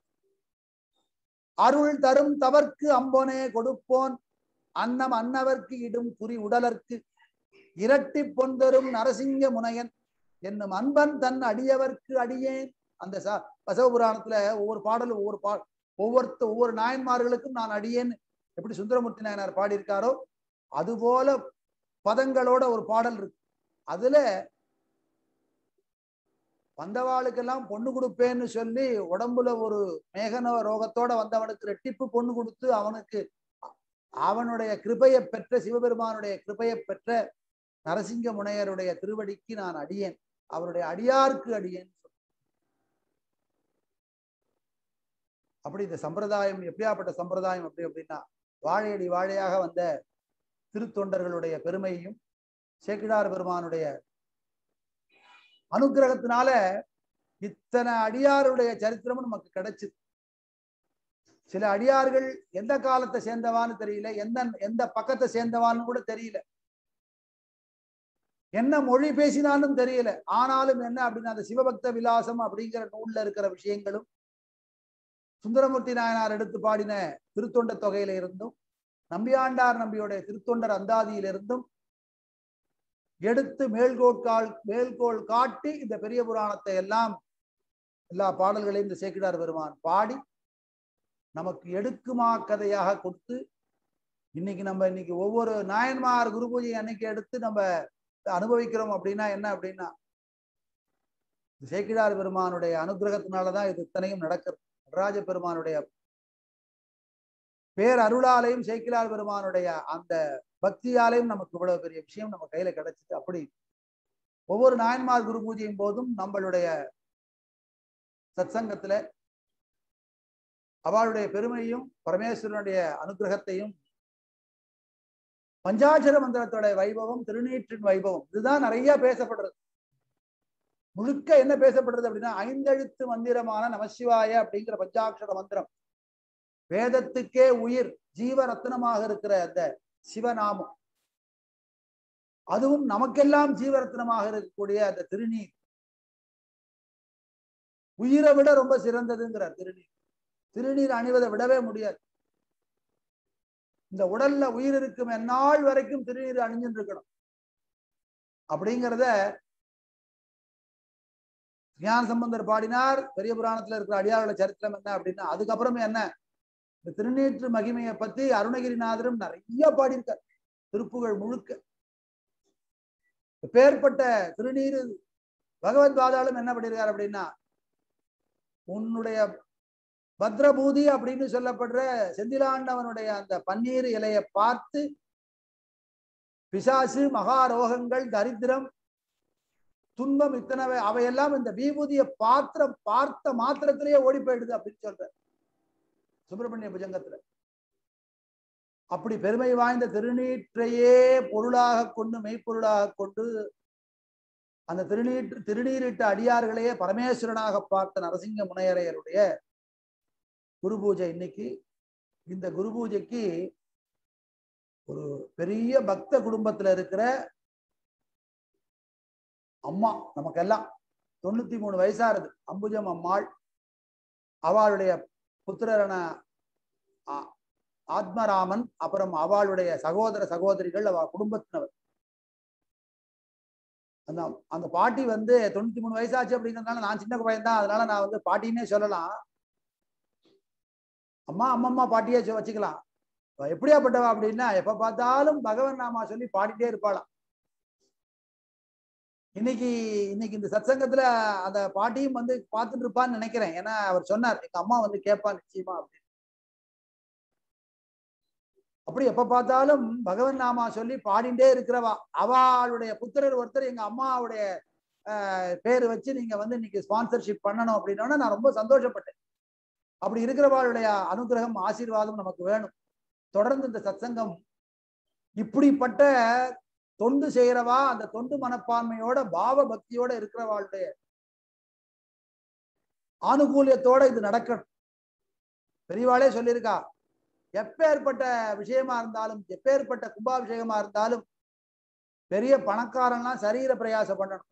அருள் தரும் தவர்க்கு அம்போனே கொடுப்போன் அன்னம் அன்னவர்க்கு இடும் குறி உடலர்க்கு இரட்டி பொந்தரும் நரசிங்க முனையன் என்னும் அன்பன் தன் அடியவர்க்கு அடியேன் அந்த ச பசவ புராணத்துல ஒவ்வொரு பாடலும் ஒவ்வொரு பா ஒவ்வொருத்த ஒவ்வொரு நாயன்மார்களுக்கும் நான் அடியேன் எப்படி சுந்தரமூர்த்தி நாயனார் பாடியிருக்காரோ அதுபோல பதங்களோட ஒரு பாடல் இருக்கு அதுல வந்தவாளுக்கெல்லாம் பொண்ணு கொடுப்பேன்னு சொல்லி உடம்புல ஒரு மேகன ரோகத்தோட வந்தவனுக்கு ரெட்டிப்பு பொண்ணு கொடுத்து அவனுக்கு அவனுடைய கிருபையை பெற்ற சிவபெருமானுடைய கிருபையை பெற்ற நரசிங்க முனையருடைய திருவடிக்கு நான் அடியேன் அவருடைய அடியார்க்கு அடியேன் அப்படி இந்த சம்பிரதாயம் எப்படியாப்பட்ட சம்பிரதாயம் அப்படி அப்படின்னா வாழையடி வாழையாக வந்த திருத்தொண்டர்களுடைய பெருமையையும் சேக்கிடார் பெருமானுடைய அனுகிரகத்தினால இத்தனை அடியாருடைய சரித்திரமும் நமக்கு கிடைச்சது சில அடியார்கள் எந்த காலத்தை சேர்ந்தவான்னு தெரியல எந்த எந்த பக்கத்தை சேர்ந்தவான்னு கூட தெரியல என்ன மொழி பேசினாலும் தெரியல ஆனாலும் என்ன அப்படின்னா அந்த சிவபக்த விலாசம் அப்படிங்கிற நூல்ல இருக்கிற விஷயங்களும் சுந்தரமூர்த்தி நாயனார் எடுத்து பாடின திருத்தொண்ட தொகையில இருந்தும் நம்பியாண்டார் நம்பியுடைய திருத்தொண்டர் அந்தாதியிலிருந்தும் எடுத்து மேல்கோட்கால் மேல்கோள் காட்டி இந்த பெரிய புராணத்தை எல்லாம் எல்லா பாடல்களையும் இந்த சேக்கிடார் பெருமான் பாடி நமக்கு எடுக்குமா கதையாக கொடுத்து இன்னைக்கு நம்ம இன்னைக்கு ஒவ்வொரு நாயன்மார் குரு பூஜை அன்னைக்கு எடுத்து நம்ம அனுபவிக்கிறோம் அப்படின்னா என்ன அப்படின்னா சேக்கிடார் பெருமானுடைய அனுகிரகத்தினாலதான் இது இத்தனையும் நடக்கிறது நடராஜ பெருமானுடைய பேர் அருளாலையும் சேக்கிலார் பெருமானுடைய அந்த பக்தியாலையும் நமக்கு இவ்வளவு பெரிய விஷயம் நம்ம கையில கிடைச்சிது அப்படி ஒவ்வொரு நாயன்மார் குரு பூஜையும் போதும் நம்மளுடைய சத்சங்கத்துல அவளுடைய பெருமையும் பரமேஸ்வரனுடைய அனுகிரகத்தையும் பஞ்சாட்சர மந்திரத்தோட வைபவம் திருநீற்றின் வைபவம் இதுதான் நிறைய பேசப்படுறது முழுக்க என்ன பேசப்படுறது அப்படின்னா ஐந்தெழுத்து மந்திரமான நமசிவாய அப்படிங்கிற பஞ்சாட்சர மந்திரம் வேதத்துக்கே உயிர் ஜீவரத்னமாக இருக்கிற அந்த சிவநாமம் அதுவும் நமக்கெல்லாம் ஜீவரத்னமாக இருக்கக்கூடிய அந்த திருநீர் உயிரை விட ரொம்ப சிறந்ததுங்கிறார் திருநீர் திருநீர் அணிவதை விடவே முடியாது இந்த உடல்ல உயிர் இருக்கும் எந்நாள் வரைக்கும் திருநீர் அணிஞ்சுட்டு இருக்கணும் அப்படிங்கிறத ஞான சம்பந்தர் பாடினார் பெரிய புராணத்துல இருக்கிற அடியாரோட சரித்திரம் என்ன அப்படின்னா அதுக்கப்புறம் என்ன இந்த திருநீற்று மகிமையை பத்தி அருணகிரிநாதரும் நிறைய பாடியிருக்கார் திருப்புகழ் முழுக்க பேர்பட்ட திருநீர் பகவத் பாதாளம் என்ன பண்ணியிருக்கார் அப்படின்னா உன்னுடைய பத்ரபூதி அப்படின்னு சொல்லப்படுற செந்திலாண்டவனுடைய அந்த பன்னீர் இலையை பார்த்து பிசாசு மகாரோகங்கள் தரித்திரம் துன்பம் இத்தனை அவையெல்லாம் இந்த விபூதிய பாத்திரம் பார்த்த மாத்திரத்திலேயே ஓடி போயிடுது அப்படின்னு சொல்ற சுப்பிரமணிய புஜங்கத்துல அப்படி பெருமை வாய்ந்த திருநீற்றையே பொருளாக கொண்டு மெய்ப்பொருளாக கொண்டு அந்த திருநீற்று திருநீரிட்ட அடியார்களையே பரமேஸ்வரனாக பார்த்த நரசிங்க முனையரையருடைய குரு பூஜை இன்னைக்கு இந்த குரு பூஜைக்கு ஒரு பெரிய பக்த குடும்பத்துல இருக்கிற அம்மா நமக்கெல்லாம் தொண்ணூத்தி மூணு வயசாருது அம்புஜம் அம்மாள் அவளுடைய புத்திரரான ஆ- ஆத்மராமன் அப்புறம் அவளுடைய சகோதர சகோதரிகள் அவ குடும்பத்தினவர் அந்த அந்த பாட்டி வந்து தொண்ணூத்தி மூணு வயசாச்சு அப்படிங்கிறதுனால நான் சின்ன பையன் தான் அதனால நான் வந்து பாட்டின்னே சொல்லலாம் அம்மா அம்மம்மா பாட்டியே சொ- வச்சுக்கலாம் அவ எப்படியாப்பட்டவா அப்படின்னா எப்ப பார்த்தாலும் பகவன் நாமா சொல்லி பாடிட்டே இருப்பாளாம் இன்னைக்கு இன்னைக்கு இந்த சத்சங்கத்துல அந்த பாட்டியும் வந்து பார்த்துட்டு இருப்பான்னு நினைக்கிறேன் ஏன்னா அவர் சொன்னார் எங்க அம்மா வந்து கேட்பா நிச்சயமா அப்படின்னு அப்படி எப்ப பார்த்தாலும் பகவன் நாமா சொல்லி பாடிண்டே இருக்கிறவா அவளுடைய புத்திரர் ஒருத்தர் எங்க அம்மாவுடைய ஆஹ், பேர் வச்சு நீங்க வந்து இன்னைக்கு ஸ்பான்சர்ஷிப் பண்ணணும் அப்படின்னா நான் ரொம்ப சந்தோஷப்பட்டேன் அப்படி இருக்கிறவாளுடைய அனுகிரகம் ஆசீர்வாதம் நமக்கு வேணும் தொடர்ந்து இந்த சத்சங்கம் இப்படிப்பட்ட தொண்டு செய்யறவா அந்த தொண்டு மனப்பான்மையோட பாவ பக்தியோட இருக்கிறவாளுடைய ஆனுகூலியத்தோட இது நடக்கணும் பெரியவாளே சொல்லியிருக்கா எப்பேற்பட்ட விஷயமா இருந்தாலும் எப்பேற்பட்ட கும்பாபிஷேகமா இருந்தாலும் பெரிய பணக்காரன்லாம் சரீர பிரயாசம் பண்ணணும்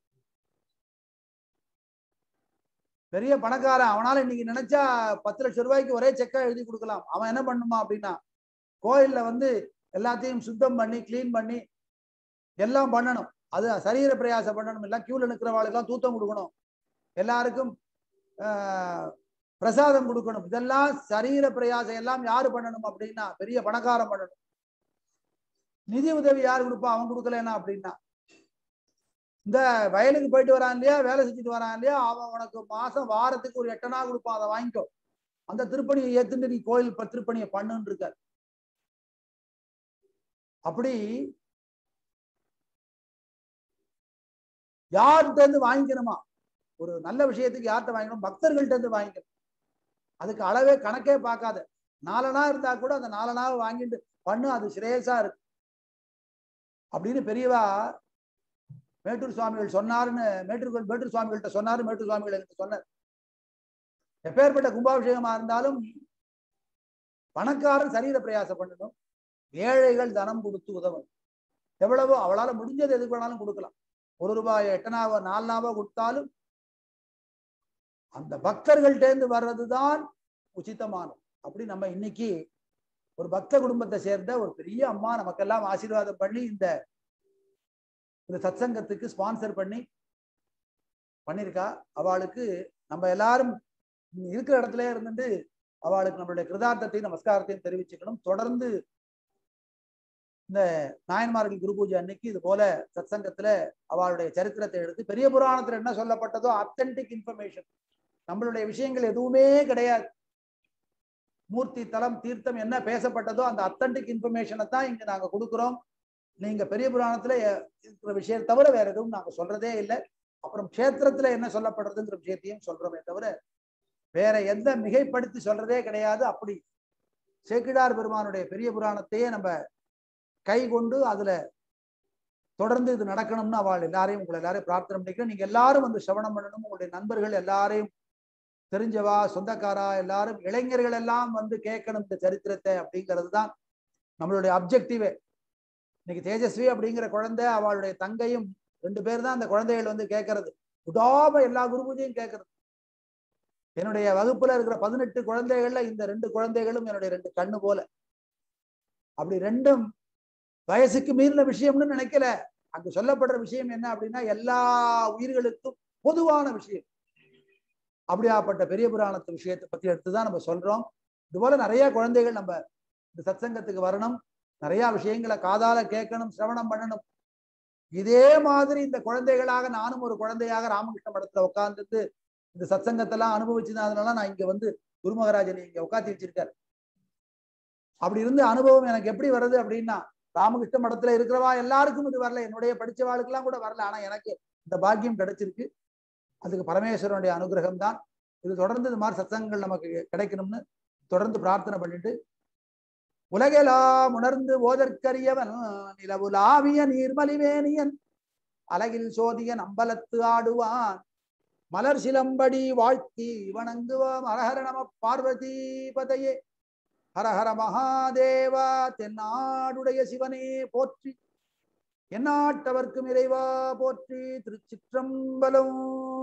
பெரிய பணக்காரன் அவனால இன்னைக்கு நினைச்சா பத்து லட்சம் ரூபாய்க்கு ஒரே செக்கா எழுதி கொடுக்கலாம் அவன் என்ன பண்ணுமா அப்படின்னா கோயில்ல வந்து எல்லாத்தையும் சுத்தம் பண்ணி க்ளீன் பண்ணி எல்லாம் பண்ணணும் அது சரீர பிரயாசம் பண்ணணும் எல்லாம் கியூல நிற்கிறவாளுக்கெல்லாம் தூத்தம் கொடுக்கணும் எல்லாருக்கும் ஆஹ், பிரசாதம் கொடுக்கணும் இதெல்லாம் சரீர பிரயாசம் எல்லாம் யாரு பண்ணணும் அப்படின்னா பெரிய பணக்காரன் பண்ணணும் நிதி உதவி யார் கொடுப்பா அவன் கொடுக்கலன்னா அப்படின்னா இந்த வயலுக்கு போயிட்டு வரான் இல்லையா வேலை செஞ்சுட்டு வரான் இல்லையா அவன் உனக்கு மாசம் வாரத்துக்கு ஒரு எட்டனா கொடுப்பான் அதை வாங்கிக்கோ அந்த திருப்பணியை ஏத்துட்டு நீ கோயில் ப- திருப்பணியை பண்ணுன்னு இருக்கார் அப்படி யார்கிட்ட இருந்து வாங்கிக்கணுமா ஒரு நல்ல விஷயத்துக்கு யார்கிட்ட வாங்கிக்கணும் பக்தர்கள்ட்ட இருந்து வாங்கிக்கணும் அதுக்கு அளவே கணக்கே பார்க்காத நாலனா இருந்தா கூட அந்த நாலனாவை வாங்கிட்டு பண்ணு அது சிரேயசா இருக்கு அப்படின்னு பெரியவா மேட்டூர் சுவாமிகள் சொன்னாருன்னு மேட்டூர் மேட்டூர் சுவாமிகள்ட்ட சொன்னாரு மேட்டூர் சுவாமிகள் எனக்கு சொன்னார் எப்பேற்பட்ட கும்பாபிஷேகமா இருந்தாலும் பணக்காரன் சரீர பிரயாசம் பண்ணணும் ஏழைகள் தனம் கொடுத்து உதவணும் எவ்வளவோ அவளால முடிஞ்சது எதுக்கு வேணாலும் கொடுக்கலாம் ஒரு ரூபாய் எட்டனாவோ நாலனாவோ கொடுத்தாலும் அந்த பக்தர்கள்ட்டேந்து வர்றதுதான் உச்சிதமானது அப்படி நம்ம இன்னைக்கு ஒரு பக்த குடும்பத்தை சேர்ந்த ஒரு பெரிய அம்மா நமக்கெல்லாம் ஆசீர்வாதம் பண்ணி இந்த இந்த சத்சங்கத்துக்கு ஸ்பான்சர் பண்ணி பண்ணியிருக்கா அவளுக்கு நம்ம எல்லாரும் இருக்கிற இடத்துல இருந்துட்டு அவளுக்கு நம்மளுடைய கிருதார்த்தத்தையும் நமஸ்காரத்தையும் தெரிவிச்சுக்கணும் தொடர்ந்து இந்த நாயன்மார்கள் குரு பூஜை அன்னைக்கு இது போல சத்சங்கத்துல அவளுடைய சரித்திரத்தை எடுத்து பெரிய புராணத்துல என்ன சொல்லப்பட்டதோ அத்தன்டிக் இன்ஃபர்மேஷன் நம்மளுடைய விஷயங்கள் எதுவுமே கிடையாது மூர்த்தி தலம் தீர்த்தம் என்ன பேசப்பட்டதோ அந்த அத்தன்டிக் இன்ஃபர்மேஷனை தான் இங்க நாங்க கொடுக்குறோம் நீங்க பெரிய புராணத்துல எ- இருக்கிற விஷயம் தவிர வேற எதுவும் நாங்க சொல்றதே இல்லை அப்புறம் க்ஷேத்திரத்துல என்ன சொல்லப்படுறதுங்கிற விஷயத்தையும் சொல்றோமே தவிர வேற எந்த மிகைப்படுத்தி சொல்றதே கிடையாது அப்படி சேக்கிடார் பெருமானுடைய பெரிய புராணத்தையே நம்ம கை கொண்டு அதுல தொடர்ந்து இது நடக்கணும்னு அவள் எல்லாரையும் உங்களை எல்லாரையும் பிரார்த்தனை பண்ணிக்கிறேன் நீங்க எல்லாரும் வந்து சிரவணம் பண்ணணும் உங்களுடைய நண்பர்கள் எல்லாரையும் தெரிஞ்சவா சொந்தக்காரா எல்லாரும் இளைஞர்கள் எல்லாம் வந்து கேட்கணும் இந்த சரித்திரத்தை அப்படிங்கிறது தான் நம்மளுடைய அப்ஜெக்டிவே இன்னைக்கு தேஜஸ்வி அப்படிங்கிற குழந்தை அவளுடைய தங்கையும் ரெண்டு பேர் தான் அந்த குழந்தைகள் வந்து கேட்கறது விடாம எல்லா குரு பூஜையும் கேட்கறது என்னுடைய வகுப்புல இருக்கிற பதினெட்டு குழந்தைகள்ல இந்த ரெண்டு குழந்தைகளும் என்னுடைய ரெண்டு கண்ணு போல அப்படி ரெண்டும் வயசுக்கு மீறின விஷயம்னு நினைக்கல அங்கு சொல்லப்படுற விஷயம் என்ன அப்படின்னா எல்லா உயிர்களுக்கும் பொதுவான விஷயம் அப்படியாப்பட்ட பெரிய புராணத்து விஷயத்தை பத்தி எடுத்துதான் நம்ம சொல்றோம் இது போல நிறைய குழந்தைகள் நம்ம இந்த சத்சங்கத்துக்கு வரணும் நிறைய விஷயங்களை காதால கேட்கணும் சிரவணம் பண்ணணும் இதே மாதிரி இந்த குழந்தைகளாக நானும் ஒரு குழந்தையாக ராமகிருஷ்ண மடத்துல உட்கார்ந்துட்டு இந்த சத்சங்கத்தெல்லாம் அனுபவிச்சுதான் அதனால நான் இங்க வந்து குருமகராஜனை இங்க உட்காத்தி வச்சிருக்காரு அப்படி இருந்து அனுபவம் எனக்கு எப்படி வருது அப்படின்னா ராமகிருஷ்ண மடத்துல இருக்கிறவா எல்லாருக்கும் இது வரல என்னுடைய படிச்சவாளுக்கெல்லாம் கூட வரல ஆனா எனக்கு இந்த பாக்கியம் கிடைச்சிருக்கு அதுக்கு பரமேஸ்வரனுடைய அனுகிரகம் தான் இது தொடர்ந்து இது மாதிரி சத்சங்கங்கள் நமக்கு கிடைக்கணும்னு தொடர்ந்து பிரார்த்தனை பண்ணிட்டு உலகெல்லாம் உணர்ந்து ஓதற்கரியவன் நிலவுலாவிய நீர்மலிவேணியன் அலகில் சோதியன் அம்பலத்து ஆடுவான் மலர் சிலம்படி வாழ்த்தி வணங்குவாம் ஹரஹர நம பார்வதி பதையே ஹரஹர மகாதேவா தென்னாடுடைய சிவனே போற்றி எந்நாட்டவர்க்கும் இறைவா போற்றி திருச்சிற்றம்பலம்